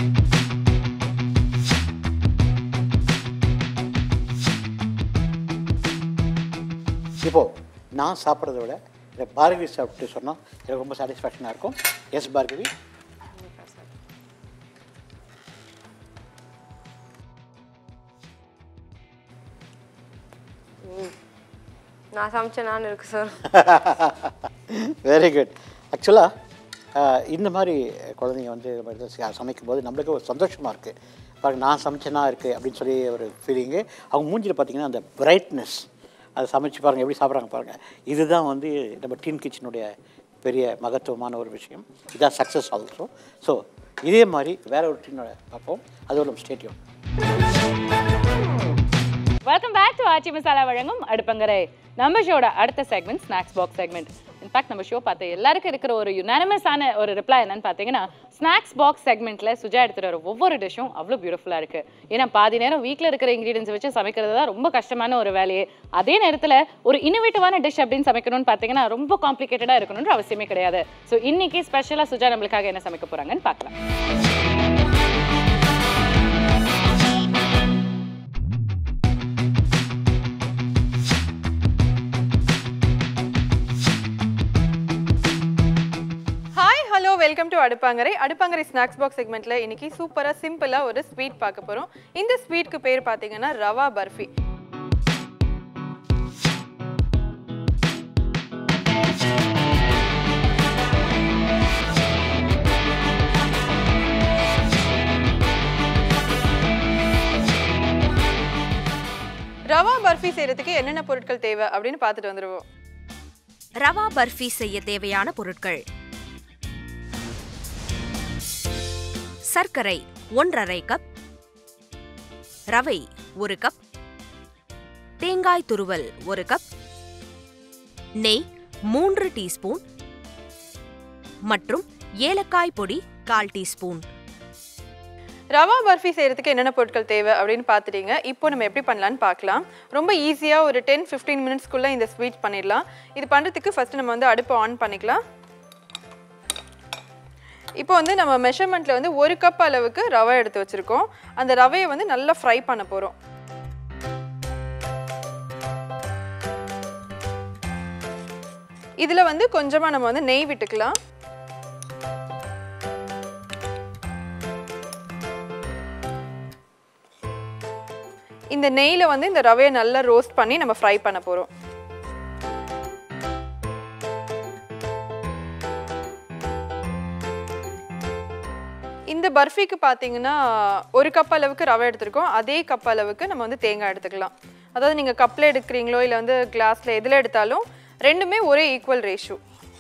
இப்போ நான் சாப்பிட்றத விட இந்த பார்கவி சாப்பிட்டு சொன்னால் எனக்கு ரொம்ப சாட்டிஸ்ஃபேக்ஷனாக இருக்கும் எஸ் பார்கவி நான் சமைச்ச நான் இருக்கு சார் வெரி குட் ஆக்சுவலாக இந்த மாதிரி குழந்தைங்க வந்து இந்த மாதிரி ச- சமைக்கும் போது நம்மளுக்கு ஒரு சந்தோஷமாக இருக்குது பாருங்க நான் சமைச்சனா இருக்குது அப்படின்னு சொல்லி ஒரு ஃபீலிங்கு அவங்க மூஞ்சியில் பார்த்தீங்கன்னா அந்த பிரைட்னஸ் அதை சமைச்சு பாருங்கள் எப்படி சாப்பிட்றாங்க பாருங்கள் இதுதான் வந்து நம்ம டீன் கிச்சனுடைய பெரிய மகத்துவமான ஒரு விஷயம் இதான் சக்ஸஸ் ஆல்சோ ஸோ இதே மாதிரி வேற ஒரு டீனோட பார்ப்போம் அதோட நம்ம stadium welcome back to Aachi Masala வழங்கும் அடுப்பங்கரை நம்ம ஷோட அடுத்த segment snacks box segment in fact நம்ம ஷோ பார்த்த எல்லாருக்கும் இருக்கிற ஒரு யுனானிமஸான ஒரு ரிப்ளை என்னன்னு பார்த்தீங்கன்னா ஸ்நாக்ஸ் பாக்ஸ் செக்மெண்ட்ல சுஜா எடுத்துட்டு வர ஒவ்வொரு டிஷ்ஷும் அவ்வளோ பியூட்டிஃபுல்லாக இருக்கு ஏன்னா பாதி நேரம் வீட்டில் இருக்கிற இன்க்ரீடியன்ஸ் வச்சு சமைக்கிறது தான் ரொம்ப கஷ்டமான ஒரு வேலையே அதே நேரத்தில் ஒரு இன்னோவேட்டிவான டிஷ் அப்படின்னு சமைக்கணும்னு பார்த்தீங்கன்னா ரொம்ப காம்ப்ளிகேட்டடாக இருக்கணும்ன்ற அவசியமே கிடையாது ஸோ இன்னைக்கு ஸ்பெஷலாக சுஜா நம்மளுக்காக என்ன சமைக்க போறாங்கன்னு பார்க்கலாம் hi hello welcome to Adupangarai Adupangarai snacks box செக்மெண்ட்ல இன்னைக்கு சூப்பரா சிம்பிளா ஒரு ஸ்வீட் பார்க்க போறோம் இந்த ஸ்வீட்க்கு பேர் பாத்தீங்கன்னா ரவா பர்ஃபி ரவா பர்ஃபி செய்யறதுக்கு என்னென்ன பொருட்கள் தேவை அப்படின்னு பார்த்துட்டு வந்துருவோம் ரவா பர்ஃபி செய்ய தேவையான பொருட்கள் சர்க்கரை ஒன்றரை கப் ரவை ஒரு கப் தேங்காய் துருவல் ஒரு கப் நெய் மூன்று டீஸ்பூன் மற்றும் ஏலக்காய் பொடி கால் டீஸ்பூன் ரவா பர்ஃபி செய்யறதுக்கு என்னென்ன பொருட்கள் தேவை அப்படின்னு பார்த்துட்டீங்க இப்போ நம்ம எப்படி பண்ணலான்னு பார்க்கலாம் ரொம்ப ஈஸியாக ஒரு டென் ஃபிஃப்டீன் மினிட்ஸ்க்குள்ளே இந்த ஸ்வீட் பண்ணிடலாம் இது பண்ணுறதுக்கு ஃபஸ்ட்டு நம்ம வந்து அடுப்பை ஆன் பண்ணிக்கலாம் இப்போ வந்து நம்ம மெஷர்மெண்ட்டில் வந்து ஒரு கப் அளவுக்கு ரவை எடுத்து வச்சுருக்கோம் அந்த ரவையை வந்து நல்லா ஃப்ரை பண்ண போகிறோம் இதில் வந்து கொஞ்சமாக நம்ம வந்து நெய் விட்டுக்கலாம் இந்த நெய்யில் வந்து இந்த ரவையை நல்லா ரோஸ்ட் பண்ணி நம்ம ஃப்ரை பண்ண போகிறோம் இந்த பர்ஃபிக்கு பார்த்தீங்கன்னா ஒரு கப் அளவுக்கு ரவை எடுத்திருக்கோம் அதே கப் அளவுக்கு நம்ம வந்து தேங்காய் எடுத்துக்கலாம் அதாவது நீங்கள் கப்பில் எடுக்கிறீங்களோ இல்லை வந்து கிளாஸில் எதில் எடுத்தாலும் ரெண்டுமே ஒரே ஈக்குவல் ரேஷியோ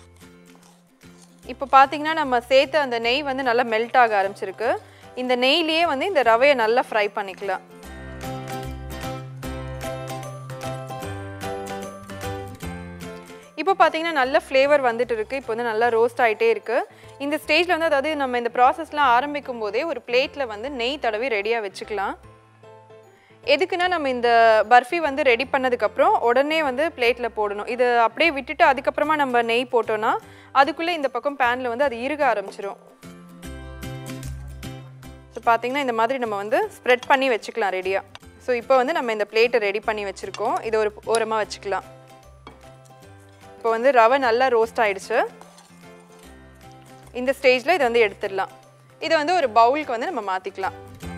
இப்போ பார்த்தீங்கன்னா நம்ம சேர்த்த அந்த நெய் வந்து நல்லா மெல்ட் ஆக ஆரம்பிச்சிருக்கு இந்த நெய்லேயே வந்து இந்த ரவையை நல்லா ஃப்ரை பண்ணிக்கலாம் இப்போ பார்த்தீங்கன்னா நல்ல ஃப்ளேவர் வந்துட்டு இருக்கு இப்போ வந்து நல்லா ரோஸ்ட் ஆகிட்டே இருக்கு இந்த ஸ்டேஜில் வந்து அதாவது நம்ம இந்த ப்ராசஸ்லாம் ஆரம்பிக்கும் போதே ஒரு பிளேட்டில் வந்து நெய் தடவி ரெடியாக வச்சுக்கலாம் எதுக்குன்னா நம்ம இந்த பர்ஃபி வந்து ரெடி பண்ணதுக்கப்புறம் உடனே வந்து பிளேட்டில் போடணும் இது அப்படியே விட்டுட்டு அதுக்கப்புறமா நம்ம நெய் போட்டோன்னா அதுக்குள்ளே இந்த பக்கம் பேனில் வந்து அது இறுக ஆரம்பிச்சிரும் ஸோ பார்த்தீங்கன்னா இந்த மாதிரி நம்ம வந்து ஸ்ப்ரெட் பண்ணி வச்சுக்கலாம் ரெடியாக ஸோ இப்போ வந்து நம்ம இந்த பிளேட்டை ரெடி பண்ணி வச்சுருக்கோம் இதை ஒரு ஓரமாக வச்சுக்கலாம் இப்போ வந்து ரவை நல்லா ரோஸ்ட் ஆயிடுச்சு இந்த ஸ்டேஜில் இதை வந்து எடுத்துடலாம் இதை வந்து ஒரு பவுலுக்கு வந்து நம்ம மாற்றிக்கலாம்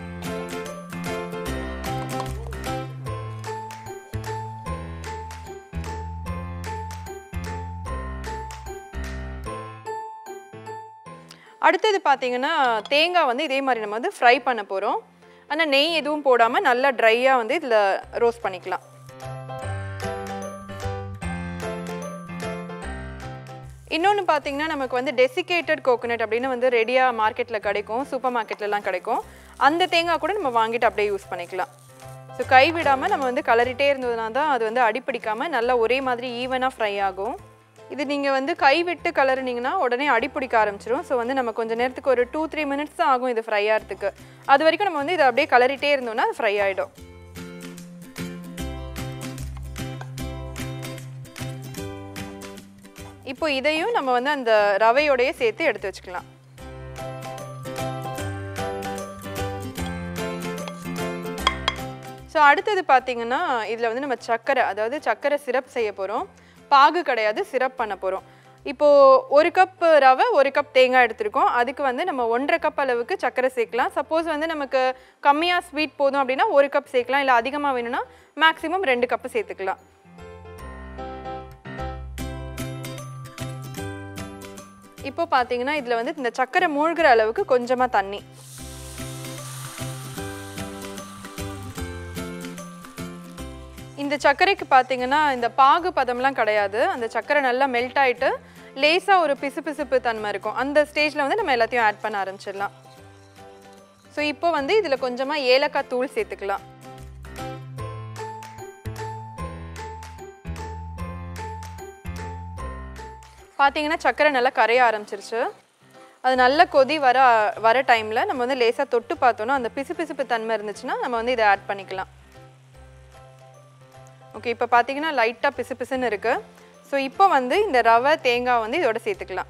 அடுத்தது பார்த்தீங்கன்னா தேங்காய் வந்து இதே மாதிரி நம்ம வந்து ஃப்ரை பண்ண போகிறோம் ஆனால் நெய் எதுவும் போடாமல் நல்லா ட்ரையாக வந்து இதில் ரோஸ்ட் பண்ணிக்கலாம் இன்னொன்று பார்த்தீங்கன்னா நமக்கு வந்து டெசிகேட்டட் கோகோனட் அப்படின்னு வந்து ரெடியாக மார்க்கெட்டில் கிடைக்கும் சூப்பர் மார்க்கெட்லலாம் கிடைக்கும் அந்த தேங்காய் கூட நம்ம வாங்கிட்டு அப்படியே யூஸ் பண்ணிக்கலாம் ஸோ கை விடாமல் நம்ம வந்து கலரிட்டே இருந்ததுனா தான் அது வந்து அடிப்பிடிக்காமல் நல்லா ஒரே மாதிரி ஈவனாக ஃப்ரை ஆகும் இது நீங்கள் வந்து கை விட்டு கலருனீங்கன்னா உடனே அடிப்பிடிக்க ஆரம்பிச்சிரும் ஸோ வந்து நம்ம கொஞ்சம் நேரத்துக்கு ஒரு டூ த்ரீ மினிட்ஸ் தான் ஆகும் இது ஃப்ரை ஆகிறதுக்கு அது வரைக்கும் நம்ம வந்து இதை அப்படியே கலரிட்டே இருந்தோம்னா அது ஃப்ரை ஆகிடும் இப்போ இதையும் நம்ம வந்து அந்த ரவையோடயே சேர்த்து எடுத்து வச்சுக்கலாம் ஸோ அடுத்தது பார்த்தீங்கன்னா இதில் வந்து நம்ம சர்க்கரை அதாவது சர்க்கரை சிரப் செய்ய போகிறோம் பாகு கிடையாது சிரப் பண்ண போகிறோம் இப்போது ஒரு கப் ரவை ஒரு கப் தேங்காய் எடுத்திருக்கோம் அதுக்கு வந்து நம்ம ஒன்றரை கப் அளவுக்கு சர்க்கரை சேர்க்கலாம் சப்போஸ் வந்து நமக்கு கம்மியாக ஸ்வீட் போதும் அப்படின்னா ஒரு கப் சேர்க்கலாம் இல்லை அதிகமாக வேணும்னா மேக்ஸிமம் ரெண்டு கப்பு சேர்த்துக்கலாம் இப்போ பார்த்தீங்கன்னா இதில் வந்து இந்த சர்க்கரை மூழ்கிற அளவுக்கு கொஞ்சமாக தண்ணி இந்த சர்க்கரைக்கு பார்த்தீங்கன்னா இந்த பாகு பதம்லாம் கிடையாது அந்த சர்க்கரை நல்லா மெல்ட் ஆயிட்டு லேசாக ஒரு பிசுபிசுப்பு தன்மை இருக்கும் அந்த ஸ்டேஜில் வந்து நம்ம எல்லாத்தையும் ஆட் பண்ண ஆரம்பிச்சிடலாம் ஸோ இப்போ வந்து இதில் கொஞ்சமாக ஏலக்காய் தூள் சேர்த்துக்கலாம் பார்த்தீங்கன்னா சர்க்கரை நல்லா கரைய ஆரம்பிச்சிருச்சு அது நல்ல கொதி வர வர டைமில் நம்ம வந்து லேசாக தொட்டு பார்த்தோன்னா அந்த பிசுபிசுப்பு தன்மை இருந்துச்சுன்னா நம்ம வந்து இதை ஆட் பண்ணிக்கலாம் ஓகே இப்போ பார்த்தீங்கன்னா லைட்டாக பிசு பிசுன்னு இருக்குது ஸோ இப்போ வந்து இந்த ரவை தேங்காய் வந்து இதோட சேர்த்துக்கலாம்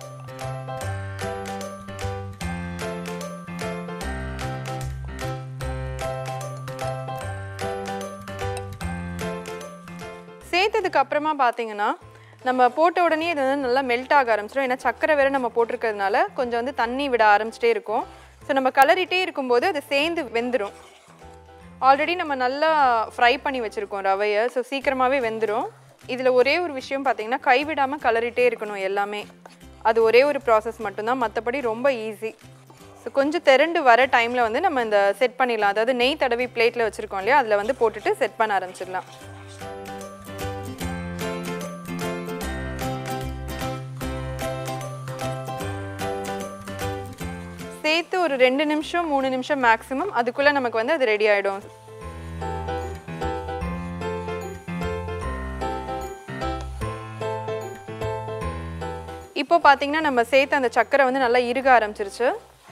சேர்த்ததுக்கு அப்புறமா பார்த்தீங்கன்னா நம்ம போட்ட உடனே இது வந்து நல்லா மெல்ட் ஆக ஆரம்பிச்சிடும் ஏன்னா சக்கரை வேற நம்ம போட்டிருக்கிறதுனால கொஞ்சம் வந்து தண்ணி விட ஆரம்பிச்சிட்டே இருக்கும் ஸோ நம்ம கலரிட்டே இருக்கும்போது அது சேர்ந்து வெந்துடும் ஆல்ரெடி நம்ம நல்லா ஃப்ரை பண்ணி வச்சுருக்கோம் ரவையை ஸோ சீக்கிரமாகவே வெந்துடும் இதில் ஒரே ஒரு விஷயம் பார்த்தீங்கன்னா கைவிடாமல் கலரிட்டே இருக்கணும் எல்லாமே அது ஒரே ஒரு ப்ராசஸ் மட்டும்தான் மற்றபடி ரொம்ப ஈஸி ஸோ கொஞ்சம் திரண்டு வர டைமில் வந்து நம்ம இந்த செட் பண்ணிடலாம் அதாவது நெய் தடவி பிளேட்டில் வச்சுருக்கோம் இல்லையா அதில் வந்து போட்டுட்டு செட் பண்ண ஆரம்பிச்சிடலாம் சேர்த்து ஒரு ரெண்டு நிமிஷம் மூணு நிமிஷம் மேக்ஸிமம் அதுக்குள்ளே நமக்கு வந்து அது ரெடி ஆகிடும் இப்போ பார்த்தீங்கன்னா நம்ம சேர்த்து அந்த சக்கரை வந்து நல்லா இறுக ஆரம்பிச்சிருச்சு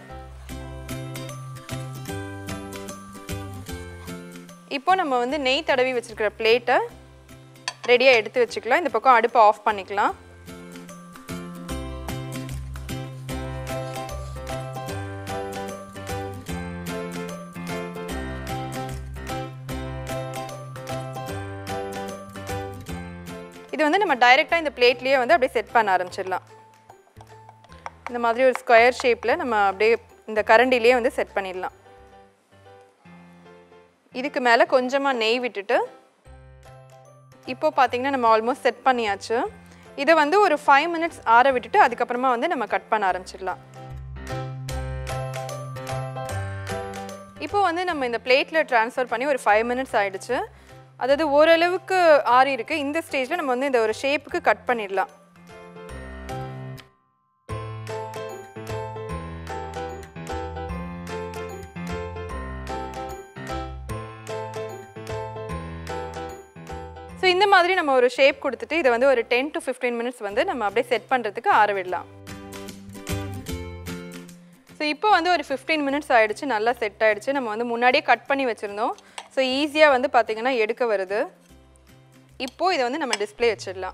இப்போ நம்ம வந்து நெய் தடவி வச்சிருக்கிற பிளேட்டை ரெடியாக எடுத்து வச்சுக்கலாம் இந்த பக்கம் அடுப்பை ஆஃப் பண்ணிக்கலாம் இது வந்து நம்ம டைரெக்டாக இந்த பிளேட்லேயே வந்து அப்படியே செட் பண்ண ஆரம்பிச்சிடலாம் இந்த மாதிரி ஒரு ஸ்கொயர் ஷேப்பில் நம்ம அப்படியே இந்த கரண்டிலேயே வந்து செட் பண்ணிடலாம் இதுக்கு மேலே கொஞ்சமாக நெய் விட்டுட்டு இப்போ பார்த்தீங்கன்னா நம்ம ஆல்மோஸ்ட் செட் பண்ணியாச்சு இதை வந்து ஒரு ஃபைவ் மினிட்ஸ் ஆற விட்டுட்டு அதுக்கப்புறமா வந்து நம்ம கட் பண்ண ஆரம்பிச்சிடலாம் இப்போ வந்து நம்ம இந்த பிளேட்டில் ட்ரான்ஸ்ஃபர் பண்ணி ஒரு ஃபைவ் மினிட்ஸ் ஆயிடுச்சு அதாவது ஓரளவுக்கு ஆறி இருக்கு இந்த ஸ்டேஜில் நம்ம வந்து இந்த ஒரு ஷேப்புக்கு கட் பண்ணிடலாம் ஸோ இந்த மாதிரி நம்ம ஒரு ஷேப் கொடுத்துட்டு இதை வந்து ஒரு டென் டு ஃபிஃப்டீன் மினிட்ஸ் வந்து நம்ம அப்படியே செட் பண்ணுறதுக்கு ஆற விடலாம் ஸோ இப்போ வந்து ஒரு ஃபிஃப்டீன் மினிட்ஸ் ஆயிடுச்சு நல்லா செட் ஆயிடுச்சு நம்ம வந்து முன்னாடியே கட் பண்ணி வச்சுருந்தோம் ஸோ ஈஸியாக வந்து பார்த்திங்கன்னா எடுக்க வருது இப்போது இதை வந்து நம்ம டிஸ்ப்ளே வச்சிடலாம்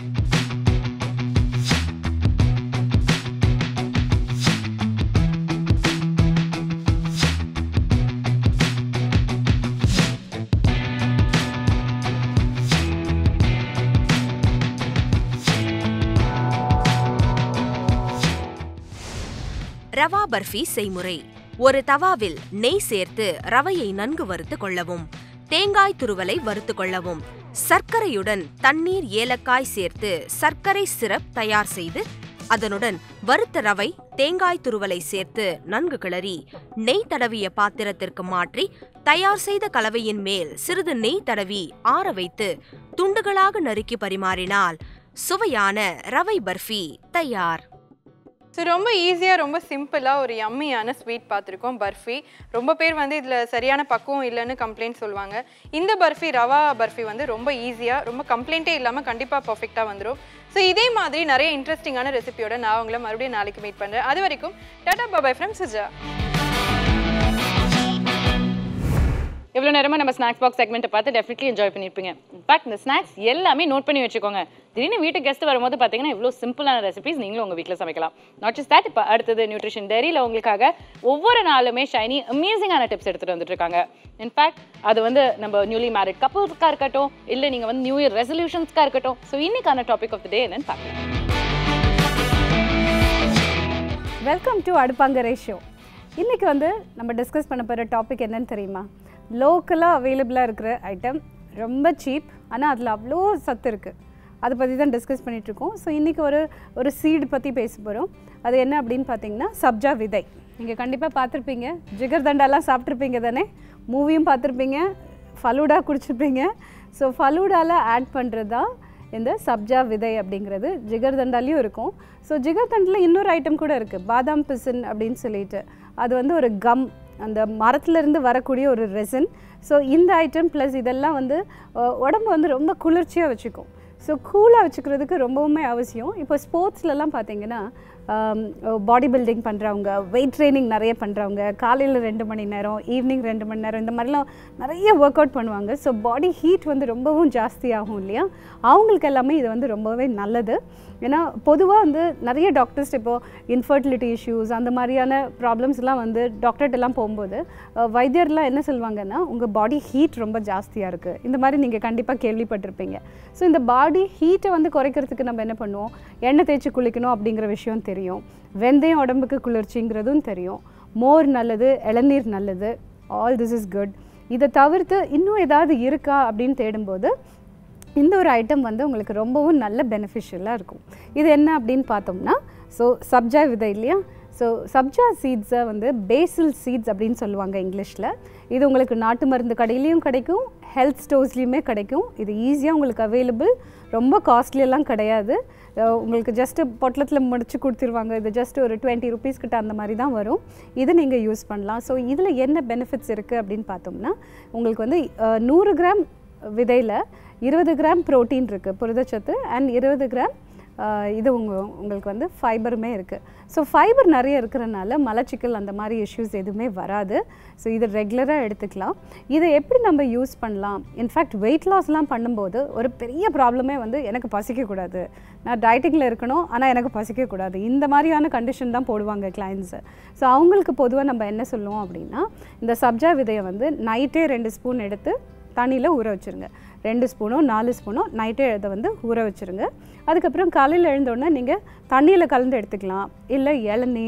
ரவா பர்ஃபி செய்முறை ஒரு தவாவில் நெய் சேர்த்து ரவையை நன்கு வறுத்து கொள்ளவும் தேங்காய் துருவலை வறுத்து கொள்ளவும் சர்க்கரையுடன் தண்ணீர் ஏலக்காய் சேர்த்து சர்க்கரை சிரப் தயார் செய்து அதனுடன் வறுத்த ரவை தேங்காய் துருவலை சேர்த்து நன்கு கிளறி நெய் தடவிய பாத்திரத்திற்கு மாற்றி தயார் செய்த கலவையின் மேல் சிறிது நெய் தடவி ஆற வைத்து துண்டுகளாக நறுக்கி பரிமாறினால் சுவையான ரவை பர்ஃபி தயார் ஸோ ரொம்ப ஈஸியாக ரொம்ப சிம்பிளாக ஒரு யம்மியான ஸ்வீட் பார்த்துருக்கோம் பர்ஃபி ரொம்ப பேர் வந்து இதில் சரியான பக்குவம் இல்லைன்னு கம்ப்ளைண்ட் சொல்லுவாங்க இந்த பர்ஃபி ரவா பர்ஃபி வந்து ரொம்ப ஈஸியாக ரொம்ப கம்ப்ளைண்ட்டே இல்லாமல் கண்டிப்பாக பர்ஃபெக்டாக வந்துடும் ஸோ இதே மாதிரி நிறைய இன்ட்ரெஸ்டிங்கான ரெசிபியோட நான் உங்களை மறுபடியும் நாளைக்கு மீட் பண்ணுறேன் அது வரைக்கும் டாடா பாபாய் ஃப்ரம் சுஜா இவ்வளோ நேரமாக நம்ம ஸ்நாக்ஸ் பாக்ஸ் செக்மெண்ட்டை பார்த்து டெஃபினெட்லி என்ஜாய் பண்ணியிருப்பீங்க இன்ஃபேக்ட் இந்த ஸ்நாக்ஸ் எல்லாமே நோட் பண்ணி வச்சுக்கோங்க திடீர்னு வீட்டுக்கு கெஸ்ட் வரும்போது பார்த்தீங்கன்னா இவ்வளோ சிம்பிளான ரெசிபிஸ் நீங்களும் உங்கள் வீட்டில் சமைக்கலாம் நாட் ஜஸ்ட் தட் இப்போ அடுத்தது நியூட்ரிஷன் டெரியில் உங்களுக்காக ஒவ்வொரு நாளுமே ஷைனி அமேசிங்கான டிப்ஸ் எடுத்துகிட்டு வந்துட்டு இருக்காங்க இன்ஃபேக்ட் அது வந்து நம்ம நியூலி மேரிட் கப்புள்ஸ்க்காக இருக்கட்டும் இல்லை நீங்கள் வந்து நியூ இயர் ரெசல்யூஷன்ஸ்க்காக இருக்கட்டும் ஸோ இன்னைக்கான டாபிக் ஆஃப் த டே என்னன்னு பார்க்கலாம் வெல்கம் டு அடுப்பாங்க ரேஷியோ இன்றைக்கி வந்து நம்ம டிஸ்கஸ் பண்ண போகிற டாபிக் என்னன்னு தெரியுமா லோக்கலாக அவைலபிளாக இருக்கிற ஐட்டம் ரொம்ப சீப் ஆனால் அதில் அவ்வளோ சத்து இருக்குது அதை பற்றி தான் டிஸ்கஸ் பண்ணிகிட்ருக்கோம் ஸோ இன்றைக்கி ஒரு ஒரு சீடு பற்றி பேச போகிறோம் அது என்ன அப்படின்னு பார்த்தீங்கன்னா சப்ஜா விதை நீங்கள் கண்டிப்பாக பார்த்துருப்பீங்க ஜிகர் தண்டாலாம் சாப்பிட்ருப்பீங்க தானே மூவியும் பார்த்துருப்பீங்க ஃபலூடா குடிச்சிருப்பீங்க ஸோ ஃபலூடாவில் ஆட் பண்ணுறது தான் இந்த சப்ஜா விதை அப்படிங்கிறது ஜிகர் தண்டாலையும் இருக்கும் ஸோ ஜிகர் தண்டில் இன்னொரு ஐட்டம் கூட இருக்குது பாதாம் பிசின் அப்படின்னு சொல்லிட்டு அது வந்து ஒரு கம் அந்த மரத்துலேருந்து வரக்கூடிய ஒரு ரெசன் ஸோ இந்த ஐட்டம் ப்ளஸ் இதெல்லாம் வந்து அஹ், உடம்பு வந்து ரொம்ப குளிர்ச்சியாக வச்சுக்கும் ஸோ கூலாக வச்சுக்கிறதுக்கு ரொம்பவுமே அவசியம் இப்போ ஸ்போர்ட்ஸ்லலாம் பார்த்தீங்கன்னா பாடி பில்டிங் பண்ணுறவங்க வெயிட் ட்ரைனிங் நிறைய பண்ணுறவங்க காலையில் ரெண்டு மணி நேரம் ஈவினிங் ரெண்டு மணி நேரம் இந்த மாதிரிலாம் நிறைய ஒர்க் அவுட் பண்ணுவாங்க ஸோ பாடி ஹீட் வந்து ரொம்பவும் ஜாஸ்தி ஆகும் இல்லையா அவங்களுக்கு எல்லாமே இது வந்து ரொம்பவே நல்லது ஏன்னா பொதுவாக வந்து நிறைய டாக்டர்ஸ் இப்போது இன்ஃபர்டிலிட்டி இஷ்யூஸ் அந்த மாதிரியான ப்ராப்ளம்ஸ்லாம் வந்து டாக்டர்கிட்டலாம் போகும்போது அஹ், வைத்தியர்லாம் என்ன சொல்லுவாங்கன்னா உங்கள் பாடி ஹீட் ரொம்ப ஜாஸ்தியாக இருக்குது இந்த மாதிரி நீங்கள் கண்டிப்பாக கேள்விப்பட்டிருப்பீங்க ஸோ இந்த பாடி ஹீட்டை வந்து குறைக்கிறதுக்கு நம்ம என்ன பண்ணுவோம் எண்ணெய் தேய்ச்சி குளிக்கணும் அப்படிங்கிற விஷயம் தெரியும் வெந்தயம் உடம்புக்கு குளிர்ச்சிங்கிறதும் தெரியும் மோர் நல்லது இளநீர் நல்லது ஆல் திஸ் இஸ் குட் இதை தவிர்த்து இன்னும் ஏதாவது இருக்கா அப்படின்னு தேடும்போது இந்த ஒரு ஐட்டம் வந்து உங்களுக்கு ரொம்பவும் நல்ல பெனிஃபிஷியலாக இருக்கும் இது என்ன அப்படின்னு பார்த்தோம்னா ஸோ சப்ஜா விதை இல்லையா ஸோ சப்ஜா சீட்ஸை வந்து பேசில் சீட்ஸ் அப்படின்னு சொல்லுவாங்க இங்கிலீஷில் இது உங்களுக்கு நாட்டு மருந்து கடையிலையும் கிடைக்கும் ஹெல்த் ஸ்டோர்ஸ்லேயுமே கிடைக்கும் இது ஈஸியாக உங்களுக்கு அவைலபிள் ரொம்ப காஸ்ட்லியெல்லாம் கிடையாது அஹ் உங்களுக்கு ஜஸ்ட்டு பொட்டலத்தில் முடிச்சு கொடுத்துருவாங்க இது ஜஸ்ட் ஒரு டுவெண்ட்டி ருபீஸ் கிட்ட அந்த மாதிரி தான் வரும் இது நீங்கள் யூஸ் பண்ணலாம் ஸோ இதில் என்ன பெனிஃபிட்ஸ் இருக்குது அப்படின்னு பார்த்தோம்னா உங்களுக்கு வந்து அஹ், நூறு கிராம் விதையில் இருபது கிராம் புரோட்டீன் இருக்குது புரதச்சத்து அண்ட் இருபது கிராம் ஆஹ் இது உங்க உங்களுக்கு வந்து ஃபைபருமே இருக்குது ஸோ ஃபைபர் நிறைய இருக்கிறனால மலச்சிக்கல் அந்த மாதிரி இஷ்யூஸ் எதுவுமே வராது ஸோ இதை ரெகுலராக எடுத்துக்கலாம் இதை எப்படி நம்ம யூஸ் பண்ணலாம் இன்ஃபேக்ட் வெயிட் லாஸ்லாம் பண்ணும்போது ஒரு பெரிய ப்ராப்ளமே வந்து எனக்கு பசிக்கக்கூடாது நான் டயட்டிங்கில் இருக்கணும் ஆனால் எனக்கு பசிக்கக்கூடாது இந்த மாதிரியான கண்டிஷன் தான் போடுவாங்க கிளைண்ட்ஸு ஸோ அவங்களுக்கு பொதுவாக நம்ம என்ன சொல்லுவோம் அப்படின்னா இந்த சப்ஜா விதையை வந்து நைட்டே ரெண்டு ஸ்பூன் எடுத்து தண்ணியில் ஊற வச்சுருங்க ரெண்டு ஸ்பூனோ நாலு ஸ்பூனோ நைட்டே இதை வந்து ஊற வச்சுருங்க அதுக்கப்புறம் காலையில் எழுந்தோடனே நீங்கள் தண்ணியில் கலந்து எடுத்துக்கலாம் இல்லை இளநீர்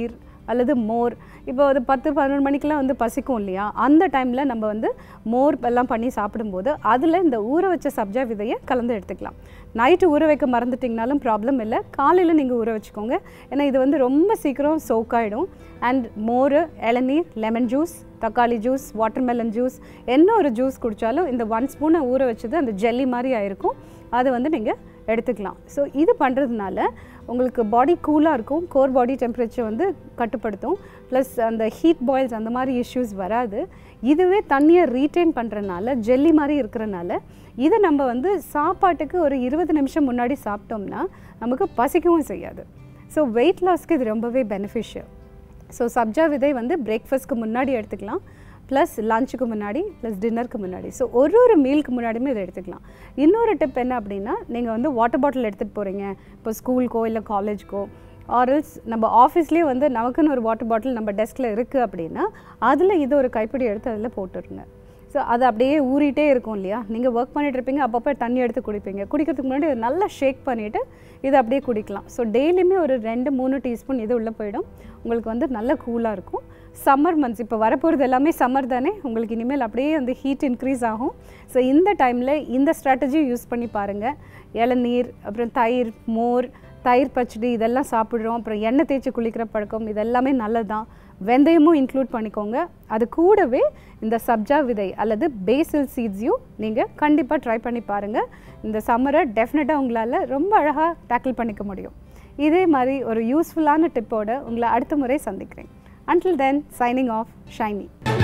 அல்லது மோர் இப்போ ஒரு பத்து பதினொரு மணிக்கெலாம் வந்து பசிக்கும் இல்லையா அந்த டைமில் நம்ம வந்து மோர் எல்லாம் பண்ணி சாப்பிடும்போது அதில் இந்த ஊற வச்ச சப்ஜா விதையை கலந்து எடுத்துக்கலாம் நைட்டு ஊற வைக்க மறந்துட்டிங்கனாலும் ப்ராப்ளம் இல்லை காலையில் நீங்கள் ஊற வச்சுக்கோங்க ஏன்னா இது வந்து ரொம்ப சீக்கிரம் soak ஆயிடும் அண்ட் மோர் இளநீர் லெமன் ஜூஸ் தக்காளி ஜூஸ் வாட்டர்மெலன் ஜூஸ் என்ன ஒரு ஜூஸ் குடித்தாலும் இந்த ஒன் ஸ்பூனை ஊற வச்சது அந்த ஜெல்லி மாதிரி ஆயிருக்கும் அதை வந்து நீங்கள் எடுத்துக்கலாம் ஸோ இது பண்ணுறதுனால உங்களுக்கு பாடி கூலாக இருக்கும் கோர் பாடி டெம்பரேச்சர் வந்து கட்டுப்படுத்தும் ப்ளஸ் அந்த ஹீட் பாயில்ஸ் அந்த மாதிரி இஷ்யூஸ் வராது இதுவே தண்ணியை ரீட்டைன் பண்ணுறனால ஜெல்லி மாதிரி இருக்கிறனால இதை நம்ம வந்து சாப்பாட்டுக்கு ஒரு இருபது நிமிஷம் முன்னாடி சாப்பிட்டோம்னா நமக்கு பசிக்கவும் செய்யாது ஸோ வெயிட் லாஸ்க்கு இது ரொம்பவே பெனிஃபிஷியல் ஸோ சப்ஜா விதை வந்து பிரேக்ஃபாஸ்ட்க்கு முன்னாடி எடுத்துக்கலாம் ப்ளஸ் லஞ்சுக்கு முன்னாடி ப்ளஸ் டின்னருக்கு முன்னாடி ஸோ ஒரு ஒரு மீலுக்கு முன்னாடியுமே இதை எடுத்துக்கலாம் இன்னொரு டிப் என்ன அப்படின்னா நீங்கள் வந்து வாட்டர் பாட்டில் எடுத்துகிட்டு போகிறீங்க இப்போ ஸ்கூலுக்கோ இல்லை காலேஜ்க்கோ ஆரல்ஸ் நம்ம ஆஃபீஸ்லேயே வந்து நமக்குன்னு ஒரு வாட்டர் பாட்டில் நம்ம டெஸ்கில் இருக்குது அப்படின்னா அதில் இது ஒரு கைப்பிடி எடுத்து அதில் போட்டுருங்க ஸோ அது அப்படியே ஊறிட்டே இருக்கும் இல்லையா நீங்கள் ஒர்க் பண்ணிட்டு இருப்பீங்க அப்பப்போ தண்ணி எடுத்து குடிப்பீங்க குடிக்கிறதுக்கு முன்னாடி இதை நல்லா ஷேக் பண்ணிவிட்டு இதை அப்படியே குடிக்கலாம் ஸோ டெய்லியுமே ஒரு ரெண்டு மூணு டீஸ்பூன் இது உள்ளே போயிடும் உங்களுக்கு வந்து நல்ல கூலாக இருக்கும் சம்மர் மந்த்ஸ் இப்போ வரப்போகிறது எல்லாமே சம்மர் தானே உங்களுக்கு இனிமேல் அப்படியே அந்த ஹீட் இன்க்ரீஸ் ஆகும் ஸோ இந்த டைமில் இந்த ஸ்ட்ராட்டஜி யூஸ் பண்ணி பாருங்கள் இளநீர் அப்புறம் தயிர் மோர் தயிர் பச்சடி இதெல்லாம் சாப்பிட்றோம் அப்புறம் எண்ணெய் தேய்ச்சி குளிக்கிற பழக்கம் இதெல்லாமே நல்லதுதான் வெந்தயமும் இன்க்ளூட் பண்ணிக்கோங்க அது கூடவே இந்த சப்ஜா விதை அல்லது பேசில் சீட்ஸையும் நீங்கள் கண்டிப்பாக ட்ரை பண்ணி பாருங்கள் இந்த சம்மரை டெஃபினட்டாக உங்களால் ரொம்ப அழகாக டேக்கிள் பண்ணிக்க முடியும் இதே மாதிரி ஒரு யூஸ்ஃபுல்லான டிப்போட உங்களை அடுத்த முறை சந்திக்கிறேன் until then signing off Shiny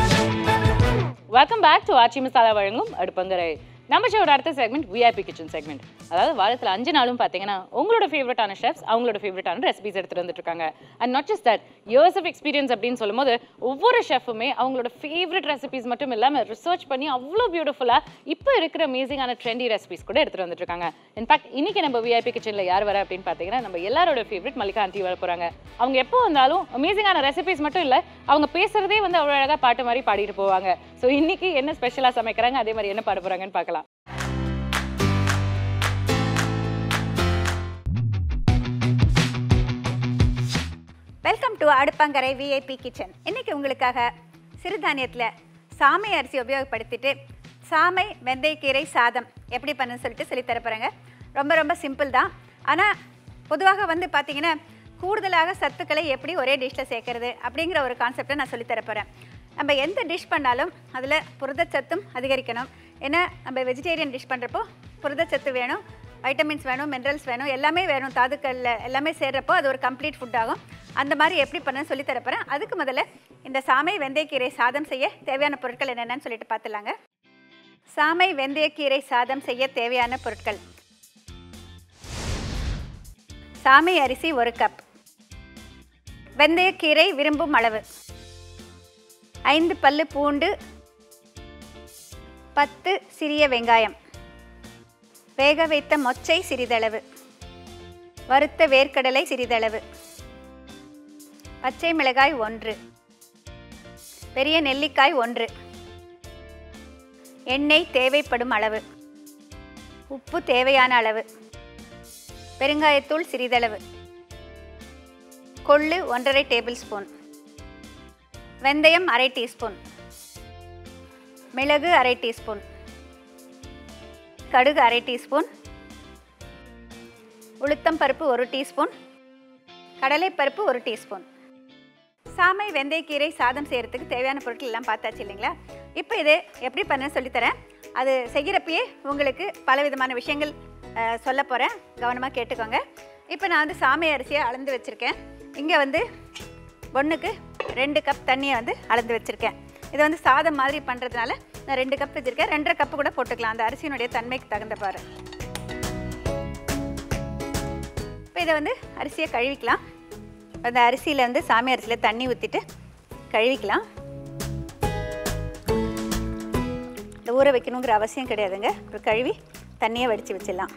welcome back to Aachi Masala வழங்கும் அடுப்பங்கரை நம்ம ஷோட அடுத்த செக்மெண்ட் விஐபி கிச்சன் செக்மெண்ட் அதாவது வாரத்தில் அஞ்சு நாளும் பார்த்தீங்கன்னா உங்களோட ஃபேவரட்டான ஷெஃப்ஸ் அவங்களோட ஃபேவரட்டான ரெசிபிஸ் எடுத்துட்டு வந்துட்டு இருக்காங்க and not just that years of experience அப்படின்னு சொல்லும்போது ஒவ்வொரு ஷெஃபுமே அவங்களோட ஃபேவரட் ரெசிபிஸ் மட்டும் இல்லாமல் ரிசர்ச் பண்ணி அவ்வளோ பியூட்டிஃபுல்லாக இப்போ இருக்கிற அமேசிங்கான ட்ரெண்டி ரெசிபிஸ் கூட எடுத்துட்டு வந்துட்டு இருக்காங்க இன்ஃபேக்ட் இன்னைக்கு நம்ம விஐபி கிச்சனில் யார் வர அப்படின்னு பார்த்தீங்கன்னா நம்ம எல்லாரோட ஃபேவரட் மல்லிகா ஆண்டி வர போகிறாங்க அவங்க எப்போ வந்தாலும் அமேசிங்கான ரெசிபிஸ் மட்டும் இல்லை அவங்க பேசுறதே வந்து அவ்வளோ அழகாக பாட்டு மாதிரி பாடிட்டு போவாங்க ஸோ இன்னைக்கு என்ன ஸ்பெஷலாக சமைக்கிறாங்க அதே மாதிரி என்ன பாட போகிறாங்கன்னு பார்க்கலாம் welcome to Adupangarai VIP kitchen இன்னைக்கு உங்களுக்காக சிறுதானியத்தில் சாமை அரிசி உபயோகப்படுத்திட்டு சாமை வெந்தயக்கீரை சாதம் எப்படி பண்ணு சொல்லிட்டு சொல்லித் தர போகிறேங்க ரொம்ப ரொம்ப சிம்பிள் தான் ஆனால் பொதுவாக வந்து பார்த்தீங்கன்னா கூடுதலாக சத்துக்களை எப்படி ஒரே டிஷ்ஷில் சேர்க்கறது அப்படிங்கிற ஒரு கான்செப்டை நான் சொல்லித் தர போகிறேன் நம்ம எந்த டிஷ் பண்ணாலும் அதில் புரதச்சத்தும் அதிகரிக்கணும் ஏன்னா நம்ம வெஜிடேரியன் டிஷ் பண்ணுறப்போ புரதச்சத்து வேணும் வைட்டமின்ஸ் வேணும் மினரல்ஸ் வேணும் எல்லாமே வேணும் தாதுக்களில் எல்லாமே சேர்றப்போ அது ஒரு கம்ப்ளீட் ஃபுட் ஆகும் அந்த மாதிரி எப்படி பண்ணணும்னு சொல்லி தரப்போகிறேன் அதுக்கு முதல்ல இந்த சாமை வெந்தயக்கீரை சாதம் செய்ய தேவையான பொருட்கள் என்னென்னு சொல்லிட்டு பார்த்துலாங்க சாமை வெந்தயக்கீரை சாதம் செய்ய தேவையான பொருட்கள் சாமை அரிசி ஒரு கப் வெந்தயக்கீரை விரும்பும் அளவு ஐந்து பல்லு பூண்டு பத்து சிறிய வெங்காயம் வேக வைத்த மொச்சை சிறிதளவு வறுத்த வேர்க்கடலை சிறிதளவு பச்சை மிளகாய் ஒன்று பெரிய நெல்லிக்காய் ஒன்று எண்ணெய் தேவைப்படும் அளவு உப்பு தேவையான அளவு பெருங்காயத்தூள் சிறிதளவு கொள்ளு ஒன்றரை டேபிள் ஸ்பூன் வெந்தயம் அரை டீஸ்பூன் மிளகு அரை டீஸ்பூன் கடுகு அரை டீஸ்பூன் உளுத்தம் பருப்பு ஒரு டீஸ்பூன் கடலைப்பருப்பு ஒரு டீஸ்பூன் சாமை வெந்தயக்கீரை சாதம் செய்கிறதுக்கு தேவையான பொருட்கள் எல்லாம் பார்த்தாச்சு இல்லைங்களா இப்போ இது எப்படி பண்ண சொல்லித்தரேன் அது செய்கிறப்பயே உங்களுக்கு பல விதமான விஷயங்கள் அஹ், சொல்ல போகிறேன் கவனமாக கேட்டுக்கோங்க இப்போ நான் வந்து சாமை அரிசியை அளந்து வச்சுருக்கேன் இங்கே வந்து ஒன்றுக்கு ரெண்டு கப் தண்ணியை வந்து அளந்து வச்சுருக்கேன் இது வந்து சாதம் மாதிரி பண்ணுறதுனால நான் ரெண்டு கப் வச்சுருக்கேன் ரெண்டரை கப்பு கூட போட்டுக்கலாம் அந்த அரிசியினுடைய தன்மைக்கு தகுந்த பாரு இப்போ இதை வந்து அரிசியை கழுவிக்கலாம் அந்த அரிசியில் வந்து சாமி அரிசியில் தண்ணி ஊற்றிட்டு கழுவிக்கலாம் இந்த ஊற வைக்கணுங்கிற அவசியம் கிடையாதுங்க ஒரு கழுவி தண்ணியை வடித்து வச்சிடலாம்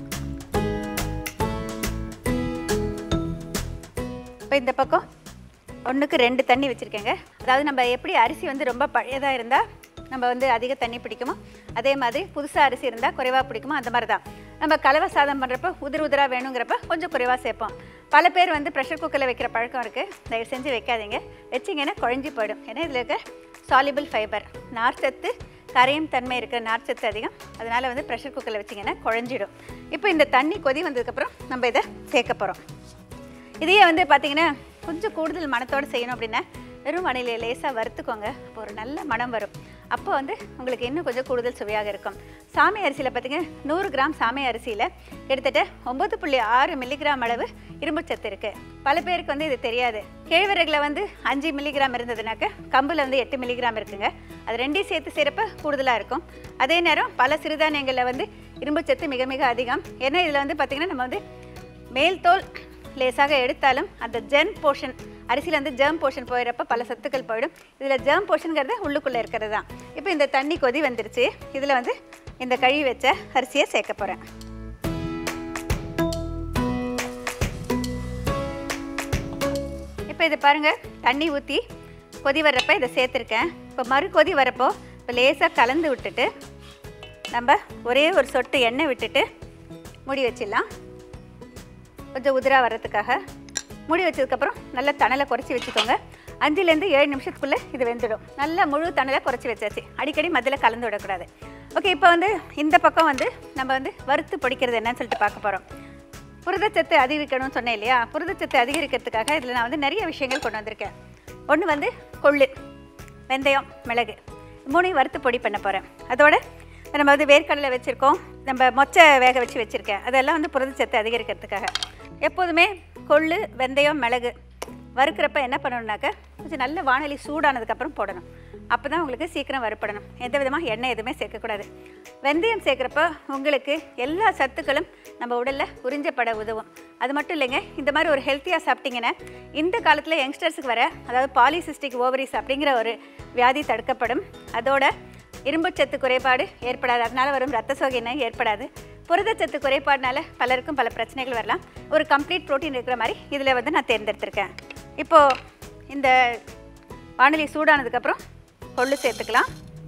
இப்போ இந்த பக்கம் ஒன்றுக்கு ரெண்டு தண்ணி வச்சுருக்கேங்க அதாவது நம்ம எப்படி அரிசி வந்து ரொம்ப பழையதாக இருந்தால் நம்ம வந்து அதிக தண்ணி பிடிக்குமோ அதே மாதிரி புதுசாக அரிசி இருந்தால் குறைவாக பிடிக்குமோ அந்த மாதிரி தான் நம்ம கலவை சாதம் பண்ணுறப்ப உதிர் உதிராக வேணுங்கிறப்ப கொஞ்சம் குறைவாக சேர்ப்போம் பல பேர் வந்து ப்ரெஷர் குக்கரில் வைக்கிற பழக்கம் இருக்குது தயவு செஞ்சு வைக்காதீங்க வச்சிங்கன்னா குழஞ்சி போயிடும் ஏன்னா இதில் இருக்க சாலிபிள் ஃபைபர் நார்ச்சத்து கரையும் தன்மை இருக்கிற நார்ச்சத்து அதிகம் அதனால் வந்து ப்ரெஷர் குக்கரில் வச்சிங்கன்னா குழஞ்சிடும் இப்போ இந்த தண்ணி கொதி வந்ததுக்கப்புறம் நம்ம இதை சேர்க்க போகிறோம் இதையே வந்து பார்த்தீங்கன்னா கொஞ்சம் கூடுதல் மணத்தோடு செய்யணும் அப்படின்னா வெறும் மணில லேசாக வறுத்துக்கோங்க அப்போ ஒரு நல்ல மணம் வரும் அப்போ வந்து உங்களுக்கு இன்னும் கொஞ்சம் கூடுதல் சுவையாக இருக்கும் சாமை அரிசியில் பார்த்தீங்கன்னா நூறு கிராம் சாமை அரிசியில் கிட்டத்தட்ட ஒம்பது புள்ளி ஆறு மில்லிகிராம் அளவு இரும்புச்சத்து இருக்குது பல பேருக்கு வந்து இது தெரியாது கேழ்வரகுல வந்து அஞ்சு மில்லிகிராம் இருந்ததுனாக்க கம்பில் வந்து எட்டு மில்லிகிராம் இருக்குங்க அது ரெண்டையும் சேர்த்து செய்கிறப்ப கூடுதலாக இருக்கும் அதே நேரம் பல சிறுதானியங்களில் வந்து இரும்புச்சத்து மிக மிக அதிகம் ஏன்னா இதில் வந்து பார்த்திங்கன்னா நம்ம வந்து மேல் தோல் லேசாக எடுத்தாலும் அந்த ஜெர்ம் போர்ஷன் அரிசியில் வந்து ஜெர்ம் போர்ஷன் போயிடறப்ப பல சத்துக்கள் போயிடும் இதில் ஜெர்ம் போர்ஷனுங்கிறது உள்ளுக்குள்ளே இருக்கிறது தான் இப்போ இந்த தண்ணி கொதி வந்துருச்சு இதில் வந்து இந்த கழுவி வச்ச அரிசியை சேர்க்க போகிறேன் இப்போ இது பாருங்கள் தண்ணி ஊற்றி கொதி வர்றப்ப இதை சேர்த்துருக்கேன் இப்போ மறு கொதி வரப்போ இப்போ லேசாக கலந்து விட்டுட்டு நம்ம ஒரே ஒரு சொட்டு எண்ணெய் விட்டுட்டு மூடி வச்சிடலாம் கொஞ்சம் உதிரா வர்றதுக்காக மூடி வச்சதுக்கப்புறம் நல்லா தணலை குறைச்சி வச்சுக்கோங்க அஞ்சுலேருந்து ஏழு நிமிஷத்துக்குள்ளே இது வெந்துடும் நல்லா முழு தணலை குறைச்சி வச்சாச்சு அடிக்கடி மத்தியில் கலந்து விடக்கூடாது ஓகே இப்போ வந்து இந்த பக்கம் வந்து நம்ம வந்து வறுத்து பொடிக்கிறது என்னன்னு சொல்லிட்டு பார்க்க போகிறோம் புரதச்சத்து அதிகரிக்கணும்னு சொன்னேன் இல்லையா புரதச்சத்து அதிகரிக்கிறதுக்காக இதில் நான் வந்து நிறைய விஷயங்கள் கொண்டு வந்திருக்கேன் ஒன்று வந்து கொள்ளு வெந்தயம் மிளகு மூணையும் வறுத்து பொடி பண்ண போகிறேன் அதோட நம்ம வந்து வேர்க்கடலை வச்சுருக்கோம் நம்ம மொச்சை வேக வச்சு வச்சுருக்கேன் அதெல்லாம் வந்து புரதச்சத்து அதிகரிக்கிறதுக்காக எப்போதுமே கொள்ளு வெந்தயம் மிளகு வறுக்கிறப்ப என்ன பண்ணணும்னாக்க கொஞ்சம் நல்ல வானொலி சூடானதுக்கப்புறம் போடணும் அப்போ தான் உங்களுக்கு சீக்கிரம் வறுப்படணும் எந்த விதமாக எண்ணெய் எதுவுமே சேர்க்கக்கூடாது வெந்தயம் சேர்க்குறப்ப உங்களுக்கு எல்லா சத்துக்களும் நம்ம உடலில் உறிஞ்சப்பட உதவும் அது மட்டும் இல்லைங்க இந்த மாதிரி ஒரு ஹெல்த்தியாக சாப்பிட்டீங்கன்னா இந்த காலத்தில் யங்ஸ்டர்ஸுக்கு வர அதாவது பாலிசிஸ்டிக் ஓவரிஸ் அப்படிங்கிற ஒரு வியாதி தடுக்கப்படும் அதோட இரும்புச்சத்து குறைபாடு ஏற்படாது அதனால வரும் ரத்த சோகை நோய் ஏற்படாது புரதச்சத்து குறைபாடுனால பலருக்கும் பல பிரச்சனைகள் வரலாம் ஒரு கம்ப்ளீட் புரோட்டீன் இருக்கிற மாதிரி இதில் வந்து நான் தேர்ந்தெடுத்திருக்கேன் இப்போது இந்த வானொலி சூடானதுக்கப்புறம் கொள்ளு சேர்த்துக்கலாம்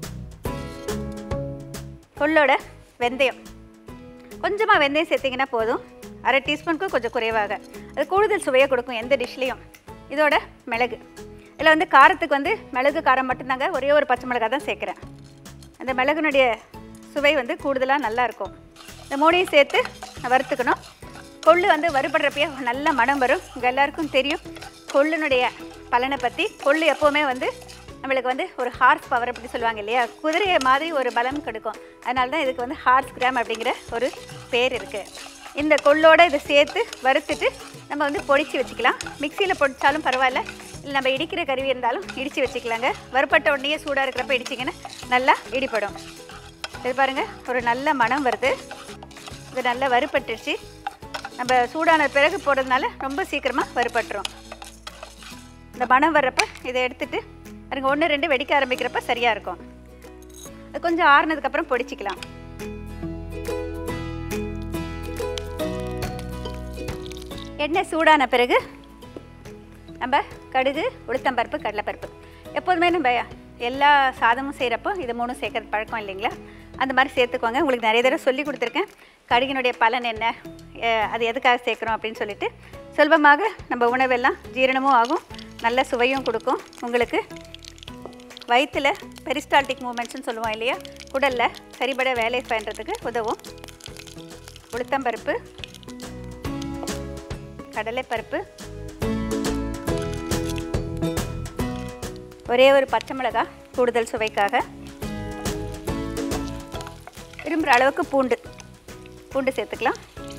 கொள்ளோட வெந்தயம் கொஞ்சமாக வெந்தயம் சேர்த்திங்கன்னா போதும் அரை டீஸ்பூனுக்கும் கொஞ்சம் குறைவாக அது கூடுதல் சுவையை கொடுக்கும் எந்த டிஷ்லேயும் இதோட மிளகு இதில் வந்து காரத்துக்கு வந்து மிளகு காரம் மட்டும்தாங்க ஒரே ஒரு பச்சை மிளகாய் தான் சேர்க்குறேன் அந்த மிளகுனுடைய சுவை வந்து கூடுதலாக நல்லா இருக்கும் இந்த மூணையும் சேர்த்து வறுத்துக்கணும் கொள்ளு வந்து வறுபடுறப்பயே நல்ல மனம் வரும் உங்கள் எல்லாருக்கும் தெரியும் கொள்ளுனுடைய பலனை பற்றி கொள்ளு எப்போவுமே வந்து நம்மளுக்கு வந்து ஒரு ஹார்ஸ் பவர் அப்படி சொல்லுவாங்க இல்லையா குதிரையை மாதிரி ஒரு பலம் கிடைக்கும் அதனால தான் இதுக்கு வந்து ஹார்ஸ் கிராம் அப்படிங்கிற ஒரு பேர் இருக்குது இந்த கொள்ளோட இதை சேர்த்து வறுத்துட்டு நம்ம வந்து பொடிச்சு வச்சுக்கலாம் மிக்சியில் பொடிச்சாலும் பரவாயில்ல இல்லை நம்ம இடிக்கிற கருவி இருந்தாலும் இடித்து வச்சுக்கலாங்க வறுப்பட்ட உடனே சூடாக இருக்கிறப்ப இடிச்சிங்கன்னா நல்லா இடிப்படும் இது பாருங்கள் ஒரு நல்ல மனம் வருது இது நல்லா வறுப்பட்டுருச்சு நம்ம சூடான பிறகு போடுறதுனால ரொம்ப சீக்கிரமாக வறுப்பட்டுரும் இந்த மனம் வர்றப்ப இதை எடுத்துட்டு அதுங்க ஒன்று ரெண்டு வெடிக்க ஆரம்பிக்கிறப்ப சரியாக இருக்கும் அது கொஞ்சம் ஆறுனதுக்கப்புறம் பொடிச்சிக்கலாம் எண்ணெய் சூடான பிறகு நம்ம கடுகு உளுத்தம்பருப்பு கடலைப்பருப்பு எப்போதுமே நம்ம எல்லா சாதமும் செய்கிறப்போ இது மூணும் சேர்க்கறது பழக்கம் இல்லைங்களா அந்த மாதிரி சேர்த்துக்கோங்க உங்களுக்கு நிறைய தடவை சொல்லி கொடுத்துருக்கேன் கடுகினுடைய பலன் என்ன அஹ் அது எதுக்காக சேர்க்குறோம் அப்படின்னு சொல்லிட்டு சுலபமாக நம்ம உணவெல்லாம் ஜீரணமும் ஆகும் நல்ல சுவையும் கொடுக்கும் உங்களுக்கு வயிற்றில் பெரிஸ்டால்டிக் மூமெண்ட்ஸ்னு சொல்லுவோம் இல்லையா குடலில் சரிபட வேலை பண்ணுறதுக்கு உதவும் உளுத்தம்பருப்பு கடலைப்பருப்பு ஒரே ஒரு பச்சை மிளகாய் கூடுதல் சுவைக்காக விரும்புகிற அளவுக்கு பூண்டு பூண்டு சேர்த்துக்கலாம்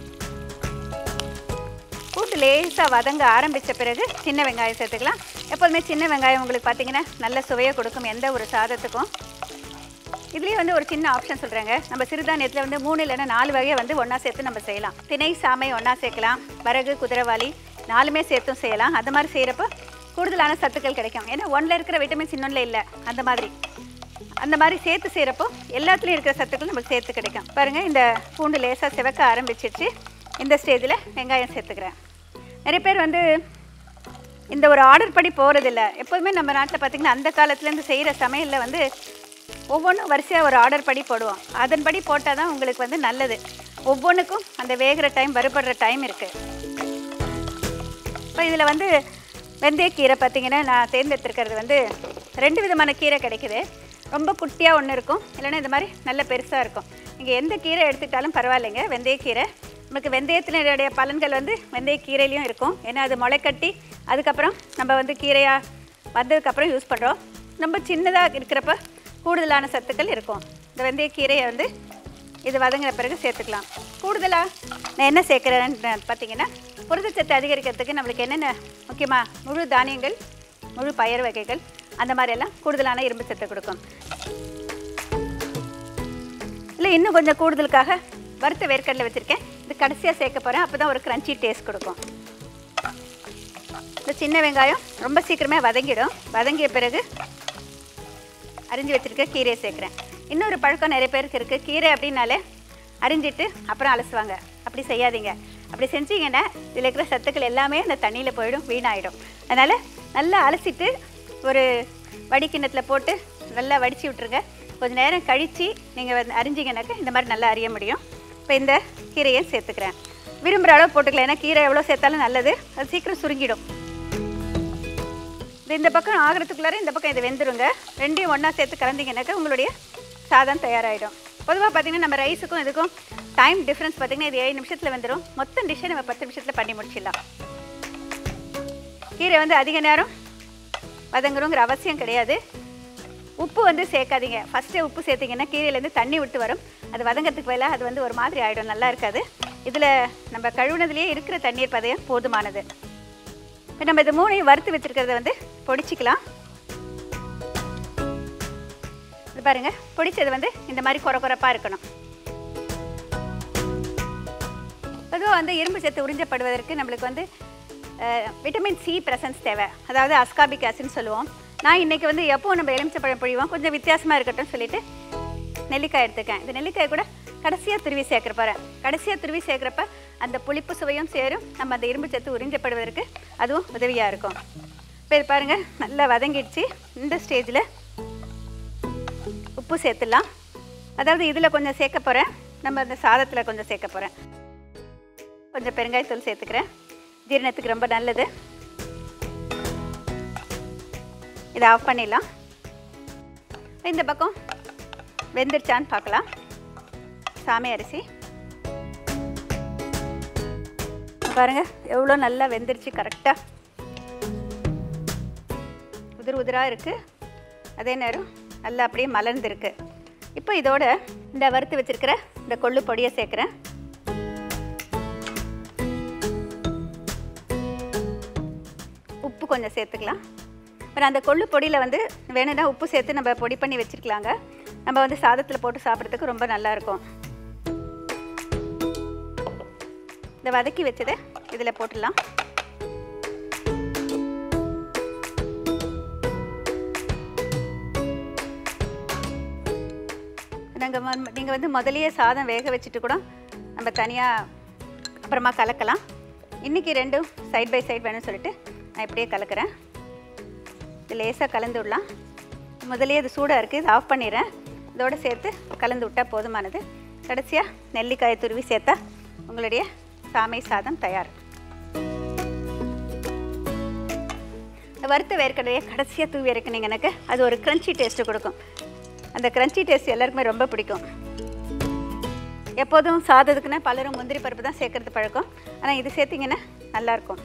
பூண்டு லேசாக வதங்க ஆரம்பித்த பிறகு சின்ன வெங்காயம் சேர்த்துக்கலாம் எப்போதுமே சின்ன வெங்காயம் உங்களுக்கு பார்த்தீங்கன்னா நல்ல சுவையை கொடுக்கும் எந்த ஒரு சாதத்துக்கும் இதுலேயே வந்து ஒரு சின்ன ஆப்ஷன் சொல்கிறேங்க நம்ம சிறுதானியத்தில் வந்து மூணு இல்லைன்னா நாலு வகையை வந்து ஒன்றா சேர்த்து நம்ம செய்யலாம் திணை சாமை ஒன்றா சேர்க்கலாம் வரகு குதிரைவாளி நாலுமே சேர்த்தும் செய்யலாம் அந்த மாதிரி செய்கிறப்போ கூடுதலான சத்துக்கள் கிடைக்கும் ஏன்னா ஒன்றில் இருக்கிற விட்டமின்ஸ் இன்னொன்றில் இல்லை அந்த மாதிரி அந்த மாதிரி சேர்த்து செய்கிறப்போ எல்லாத்துலேயும் இருக்கிற சத்துக்கள் நமக்கு சேர்த்து கிடைக்கும் பாருங்கள் இந்த பூண்டு லேசாக சிவக்க ஆரம்பிச்சிருச்சு இந்த ஸ்டேஜில் வெங்காயம் சேர்த்துக்கிறேன் நிறைய பேர் வந்து இந்த ஒரு ஆர்டர் படி போகிறதில்ல எப்போதுமே நம்ம நாட்டில் பார்த்திங்கன்னா அந்த காலத்துலேருந்து செய்கிற சமையலில் வந்து ஒவ்வொன்றும் வரிசையாக ஒரு ஆர்டர் படி போடுவோம் அதன்படி போட்டால் தான் உங்களுக்கு வந்து நல்லது ஒவ்வொன்றுக்கும் அந்த வேகிற டைம் வறுபடுற டைம் இருக்குது இப்போ இதில் வந்து வெந்தயக்கீரை பார்த்தீங்கன்னா நான் தேர்ந்தெடுத்திருக்கிறது வந்து ரெண்டு விதமான கீரை கிடைக்குது ரொம்ப குட்டியாக ஒன்று இருக்கும் இல்லைன்னா இந்த மாதிரி நல்ல பெருசாக இருக்கும் நீங்கள் எந்த கீரை எடுத்துக்கிட்டாலும் பரவாயில்லைங்க வெந்தயக்கீரை நமக்கு வெந்தயத்தினுடைய பலன்கள் வந்து வெந்தயக்கீரையிலையும் இருக்கும் ஏன்னா அது முளைக்கட்டி அதுக்கப்புறம் நம்ம வந்து கீரையாக வந்ததுக்கப்புறம் யூஸ் பண்ணுறோம் ரொம்ப சின்னதாக இருக்கிறப்ப கூடுதலான சத்துக்கள் இருக்கும் இந்த வெந்தயக்கீரையை வந்து இது வதங்கின பிறகு சேர்த்துக்கலாம் கூடுதலாக நான் என்ன சேர்க்குறேன்னு பார்த்தீங்கன்னா புரதச்சத்து அதிகரிக்கிறதுக்கு நம்மளுக்கு என்னென்ன முக்கியமாக முழு தானியங்கள் முழு பயிர் வகைகள் அந்த மாதிரியெல்லாம் கூடுதலான இரும்பு சத்தை கொடுக்கும் இல்லை இன்னும் கொஞ்சம் கூடுதலுக்காக வறுத்த வேர்க்கடலை வச்சுருக்கேன் இது கடைசியாக சேர்க்க போகிறேன் அப்போ தான் ஒரு க்ரன்ச்சி டேஸ்ட் கொடுக்கும் இந்த சின்ன வெங்காயம் ரொம்ப சீக்கிரமே வதங்கிடும் வதங்கிய பிறகு அரிஞ்சு வச்சுருக்க கீரையை சேர்க்குறேன் இன்னொரு பழக்கம் நிறைய பேருக்கு இருக்குது கீரை அப்படின்னாலே அரிஞ்சிட்டு அப்புறம் அலசுவாங்க அப்படி செய்யாதீங்க அப்படி செஞ்சீங்கன்னா இதில் இருக்கிற சத்துக்கள் எல்லாமே அந்த தண்ணியில் போயிடும் வீணாயிடும் அதனால் நல்லா அலசிட்டு ஒரு வடிக்கிண்ணத்தில் போட்டு நல்லா வடித்து விட்ருங்க கொஞ்சம் நேரம் கழித்து நீங்கள் வந்து அரிஞ்சிங்கனாக்கா இந்த மாதிரி நல்லா அறிய முடியும் இப்போ இந்த கீரையை சேர்த்துக்கிறேன் விரும்புகிற அளவு போட்டுக்கலாம் ஏன்னா கீரை எவ்வளோ சேர்த்தாலும் நல்லது அது சீக்கிரம் சுருங்கிடும் இது இந்த பக்கம் ஆகிறதுக்குள்ளார இந்த பக்கம் இது வெந்துருங்க ரெண்டையும் ஒன்றா சேர்த்து கலந்தீங்கன்னாக்கா உங்களுடைய சாதம் தயாராகிடும் பொதுவாக பார்த்தீங்கன்னா நம்ம ரைஸுக்கும் இதுக்கும் டைம் டிஃப்ரென்ஸ் பார்த்தீங்கன்னா இது ஏழு நிமிஷத்தில் வந்துடும் மொத்தம் டிஷ்ஷை நம்ம பத்து நிமிஷத்தில் பண்ணி முடிச்சிடலாம் கீரை வந்து அதிக நேரம் வதங்கணுங்கிற அவசியம் கிடையாது உப்பு வந்து சேர்க்காதீங்க ஃபஸ்ட்டே உப்பு சேர்த்திங்கன்னா கீரையிலேருந்து தண்ணி விட்டு வரும் அது வதங்கிறதுக்கு பதிலாக அது வந்து ஒரு மாதிரி ஆகிடும் நல்லா இருக்காது இதில் நம்ம கழுவுனதுலேயே இருக்கிற தண்ணீர் பதயம் போதுமானது இப்போ நம்ம இது மூணையும் வறுத்து வச்சுருக்கிறத வந்து பொடிச்சிக்கலாம் இது பாருங்க பொடிச்சது வந்து இந்த மாதிரி குறை குறைப்பாக இருக்கணும் பொதுவாக வந்து இரும்பு சத்து உறிஞ்சப்படுவதற்கு நம்மளுக்கு வந்து அஹ், விட்டமின் சி பிரசன்ஸ் தேவை அதாவது அஸ்காபிக் ஆசிட்னு சொல்லுவோம் நான் இன்றைக்கி வந்து எப்போ நம்ம எலுமிச்சப்பழம் பொழிவோம் கொஞ்சம் வித்தியாசமாக இருக்கட்டும் சொல்லிட்டு நெல்லிக்காய் எடுத்துக்கேன் இந்த நெல்லிக்காய் கூட கடைசியாக துருவி சேர்க்குற போகிறேன் கடைசியாக துருவி சேர்க்குறப்ப அந்த புளிப்பு சுவையும் சேரும் நம்ம அந்த இரும்பு சத்து உறிஞ்சப்படுவதற்கு அதுவும் உதவியாக இருக்கும் இப்போ இது பாருங்கள் நல்லா வதங்கிடுச்சு இந்த ஸ்டேஜில் உப்பு சேர்த்துடலாம் அதாவது இதில் கொஞ்சம் சேர்க்க போகிறேன் நம்ம அந்த சாதத்தில் கொஞ்சம் சேர்க்க போகிறேன் கொஞ்சம் பெருங்காயத்தூள் சேர்த்துக்கிறேன் ஜீரணத்துக்கு ரொம்ப நல்லது இதை ஆஃப் பண்ணிடலாம் இந்த பக்கம் வெந்துருச்சான்னு பார்க்கலாம் சாமி அரிசி பாருங்க எவ்வளோ நல்லா வெந்துருச்சு கரெக்டாக உதிர் உதிராக இருக்குது அதே நேரம் நல்லா அப்படியே மலர்ந்துருக்கு இப்போ இதோட இந்த வறுத்து வச்சிருக்கிற இந்த கொள்ளு பொடியை சேர்க்குறேன் உப்பு கொஞ்சம் சேர்த்துக்கலாம் அப்புறம் அந்த கொள்ளு பொடியில் வந்து வேணும்னா உப்பு சேர்த்து நம்ம பொடி பண்ணி வச்சுருக்கலாங்க நம்ம வந்து சாதத்தில் போட்டு சாப்பிட்றதுக்கு ரொம்ப நல்லா இருக்கும் இந்த வதக்கி வச்சதை இதில் போட்டுடலாம் நாங்கள் நீங்கள் வந்து முதலியே சாதம் வேக வச்சுட்டு கூட நம்ம தனியாக அப்புறமா கலக்கலாம் இன்றைக்கி ரெண்டும் சைட் பை சைடு வேணும்னு சொல்லிட்டு நான் இப்படியே கலக்கிறேன் இது லேசாக கலந்து விடலாம் முதலியே இது சூடாக இருக்குது இது ஆஃப் பண்ணிடுறேன் இதோடு சேர்த்து கலந்து விட்டால் போதுமானது கடைசியாக நெல்லிக்காயை துருவி சேர்த்தா உங்களுடைய சாமை சாதம் தயார் வறுத்த வேர்க்கடலையை கடைசியாக தூவி இறக்குனீங்கன்னாக்க அது ஒரு க்ரன்ச்சி டேஸ்ட்டு கொடுக்கும் அந்த க்ரன்ச்சி டேஸ்ட் எல்லாருக்குமே ரொம்ப பிடிக்கும் எப்போதும் சாதத்துக்குன்னா பலரும் முந்திரி பருப்பு தான் சேர்க்கறது பழக்கம் ஆனால் இது சேர்த்திங்கன்னா நல்லாயிருக்கும்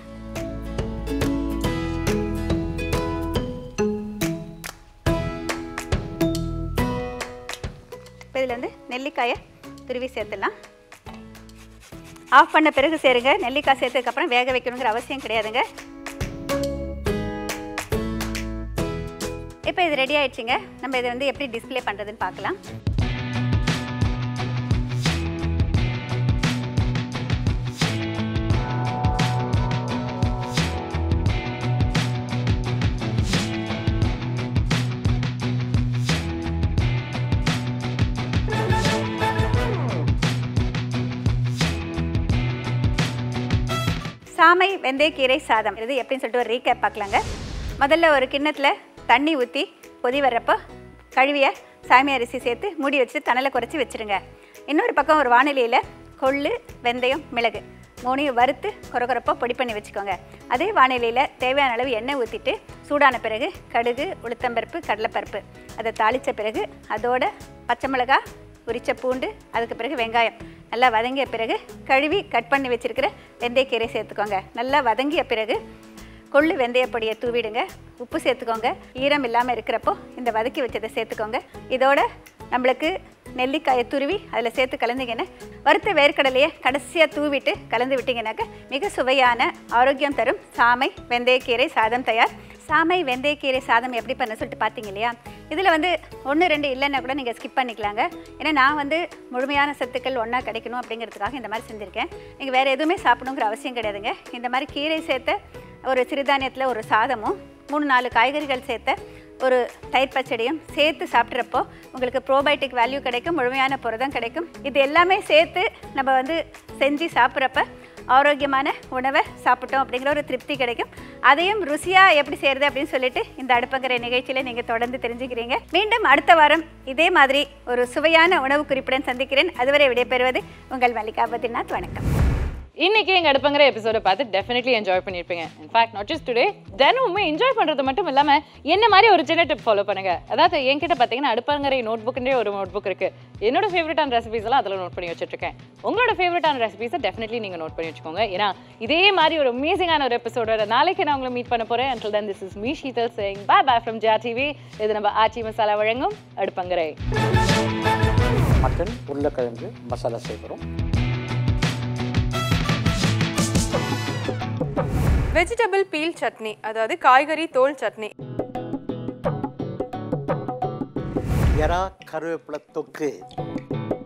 இப்போ இதில் வந்து நெல்லிக்காயை துருவி சேர்த்துடலாம் ஆஃப் பண்ண பிறகு சேருங்க நெல்லிக்காய் சேர்த்ததுக்கப்புறம் வேக வைக்கணுங்கிற அவசியம் கிடையாதுங்க இப்போ இது ரெடி ஆயிடுச்சுங்க நம்ம இதை வந்து எப்படி டிஸ்ப்ளே பண்ணுறதுன்னு பார்க்கலாம் சாமை வெந்தயக்கீரை சாதம் இது எப்படின்னு சொல்லிட்டு ஒரு ரீகேப் பார்க்கலாங்க முதல்ல ஒரு கிண்ணத்தில் தண்ணி ஊற்றி கொதி வர்றப்போ கழுவிய சாமி அரிசி சேர்த்து மூடி வச்சு தணலை குறைச்சி வச்சுருங்க இன்னொரு பக்கம் ஒரு வானிலையில் கொள்ளு வெந்தயம் மிளகு மூணையும் வறுத்து கொரகொரப்பாக பொடி பண்ணி வச்சுக்கோங்க அதே வானிலையில் தேவையான அளவு எண்ணெய் ஊற்றிட்டு சூடான பிறகு கடுகு உளுத்தம்பருப்பு கடலைப்பருப்பு அதை தாளித்த பிறகு அதோட பச்சை மிளகாய் உரிச்ச பூண்டு அதுக்கு பிறகு வெங்காயம் நல்லா வதங்கிய பிறகு கழுவி கட் பண்ணி வச்சிருக்கிற வெந்தயக்கீரை சேர்த்துக்கோங்க நல்லா வதங்கிய பிறகு கொள்ளு வெந்தயப்பொடியை தூவிடுங்க உப்பு சேர்த்துக்கோங்க ஈரம் இல்லாமல் இருக்கிறப்போ இந்த வதக்கி வச்சதை சேர்த்துக்கோங்க இதோட நம்மளுக்கு நெல்லிக்காயை துருவி அதில் சேர்த்து கலந்தீங்கன்னா வறுத்த வேர்க்கடலையை கடைசியாக தூவிட்டு கலந்து விட்டீங்கன்னாக்க மிக சுவையான ஆரோக்கியம் தரும் சாமை வெந்தயக்கீரை சாதம் தயார் சாமை வெந்தயக்கீரை சாதம் எப்படி பண்ண சொல்லிட்டு பார்த்தீங்க இல்லையா இதில் வந்து ஒன்று ரெண்டு இல்லைன்னா கூட நீங்கள் ஸ்கிப் பண்ணிக்கலாங்க ஏன்னா நான் வந்து முழுமையான சத்துக்கள் ஒன்றா கிடைக்கணும் அப்படிங்கிறதுக்காக இந்த மாதிரி செஞ்சுருக்கேன் நீங்கள் வேறு எதுவுமே சாப்பிடணுங்கிற அவசியம் கிடையாதுங்க இந்த மாதிரி கீரை சேர்த்த ஒரு சிறுதானியத்தில் ஒரு சாதமும் மூணு நாலு காய்கறிகள் சேர்த்த ஒரு தயிர் பச்சடியும் சேர்த்து சாப்பிட்றப்போ உங்களுக்கு ப்ரோபயோட்டிக் வேல்யூ கிடைக்கும் முழுமையான புரதம் கிடைக்கும் இது எல்லாமே சேர்த்து நம்ம வந்து செஞ்சு சாப்பிட்றப்ப ஆரோக்கியமான உணவை சாப்பிட்டோம் அப்படிங்கிற ஒரு திருப்தி கிடைக்கும் அதையும் ருசியாக எப்படி செய்கிறது அப்படின்னு சொல்லிட்டு இந்த அடுப்பங்கிற நிகழ்ச்சியில் நீங்கள் தொடர்ந்து தெரிஞ்சுக்கிறீங்க மீண்டும் அடுத்த வாரம் இதே மாதிரி ஒரு சுவையான உணவு குறிப்புடன் சந்திக்கிறேன் அதுவரை விடைபெறுவது உங்கள் மல்லிகா பத்ரிநாத் வணக்கம் இன்னைக்கு எங்க அடுப்புங்கிற எபிசோட பார்த்து டெஃபினெட்லி என்ஜாய் பண்ணிருப்பீங்க இன்ஃபேக்ட் நாட் ஜஸ்ட் டுடே தினமுமே என்ஜாய் பண்றது மட்டும் இல்லாம என்ன மாதிரி ஒரு சின்ன டிப் ஃபாலோ பண்ணுங்க அதாவது என்கிட்ட பார்த்தீங்கன்னா அடுப்பங்கரை நோட் புக்குன்றே ஒரு நோட் புக் இருக்கு என்னோட ஃபேவரட்டான ரெசிபிஸ் எல்லாம் அதில் நோட் பண்ணி வச்சுட்டு இருக்கேன் உங்களோட ஃபேவரட்டான ரெசிபிஸை டெஃபினெட்லி நீங்க நோட் பண்ணி வச்சுக்கோங்க ஏன்னா இதே மாதிரி ஒரு அமேசிங்கான ஒரு எபிசோட நாளைக்கு நான் உங்களை மீட் பண்ண போறேன் until then this is me Sheetal saying bye bye from ஜா டிவி இது நம்ம ஆச்சி மசாலா வழங்கும் அடுப்பங்கரை மட்டன் உருளைக்கிழங்கு மசாலா செய்கிறோம் வெஜிடபிள் பீல் சட்னி அதாவது காய்கறி தோல் சட்னி எறா கருவேப்பிலை தொக்கு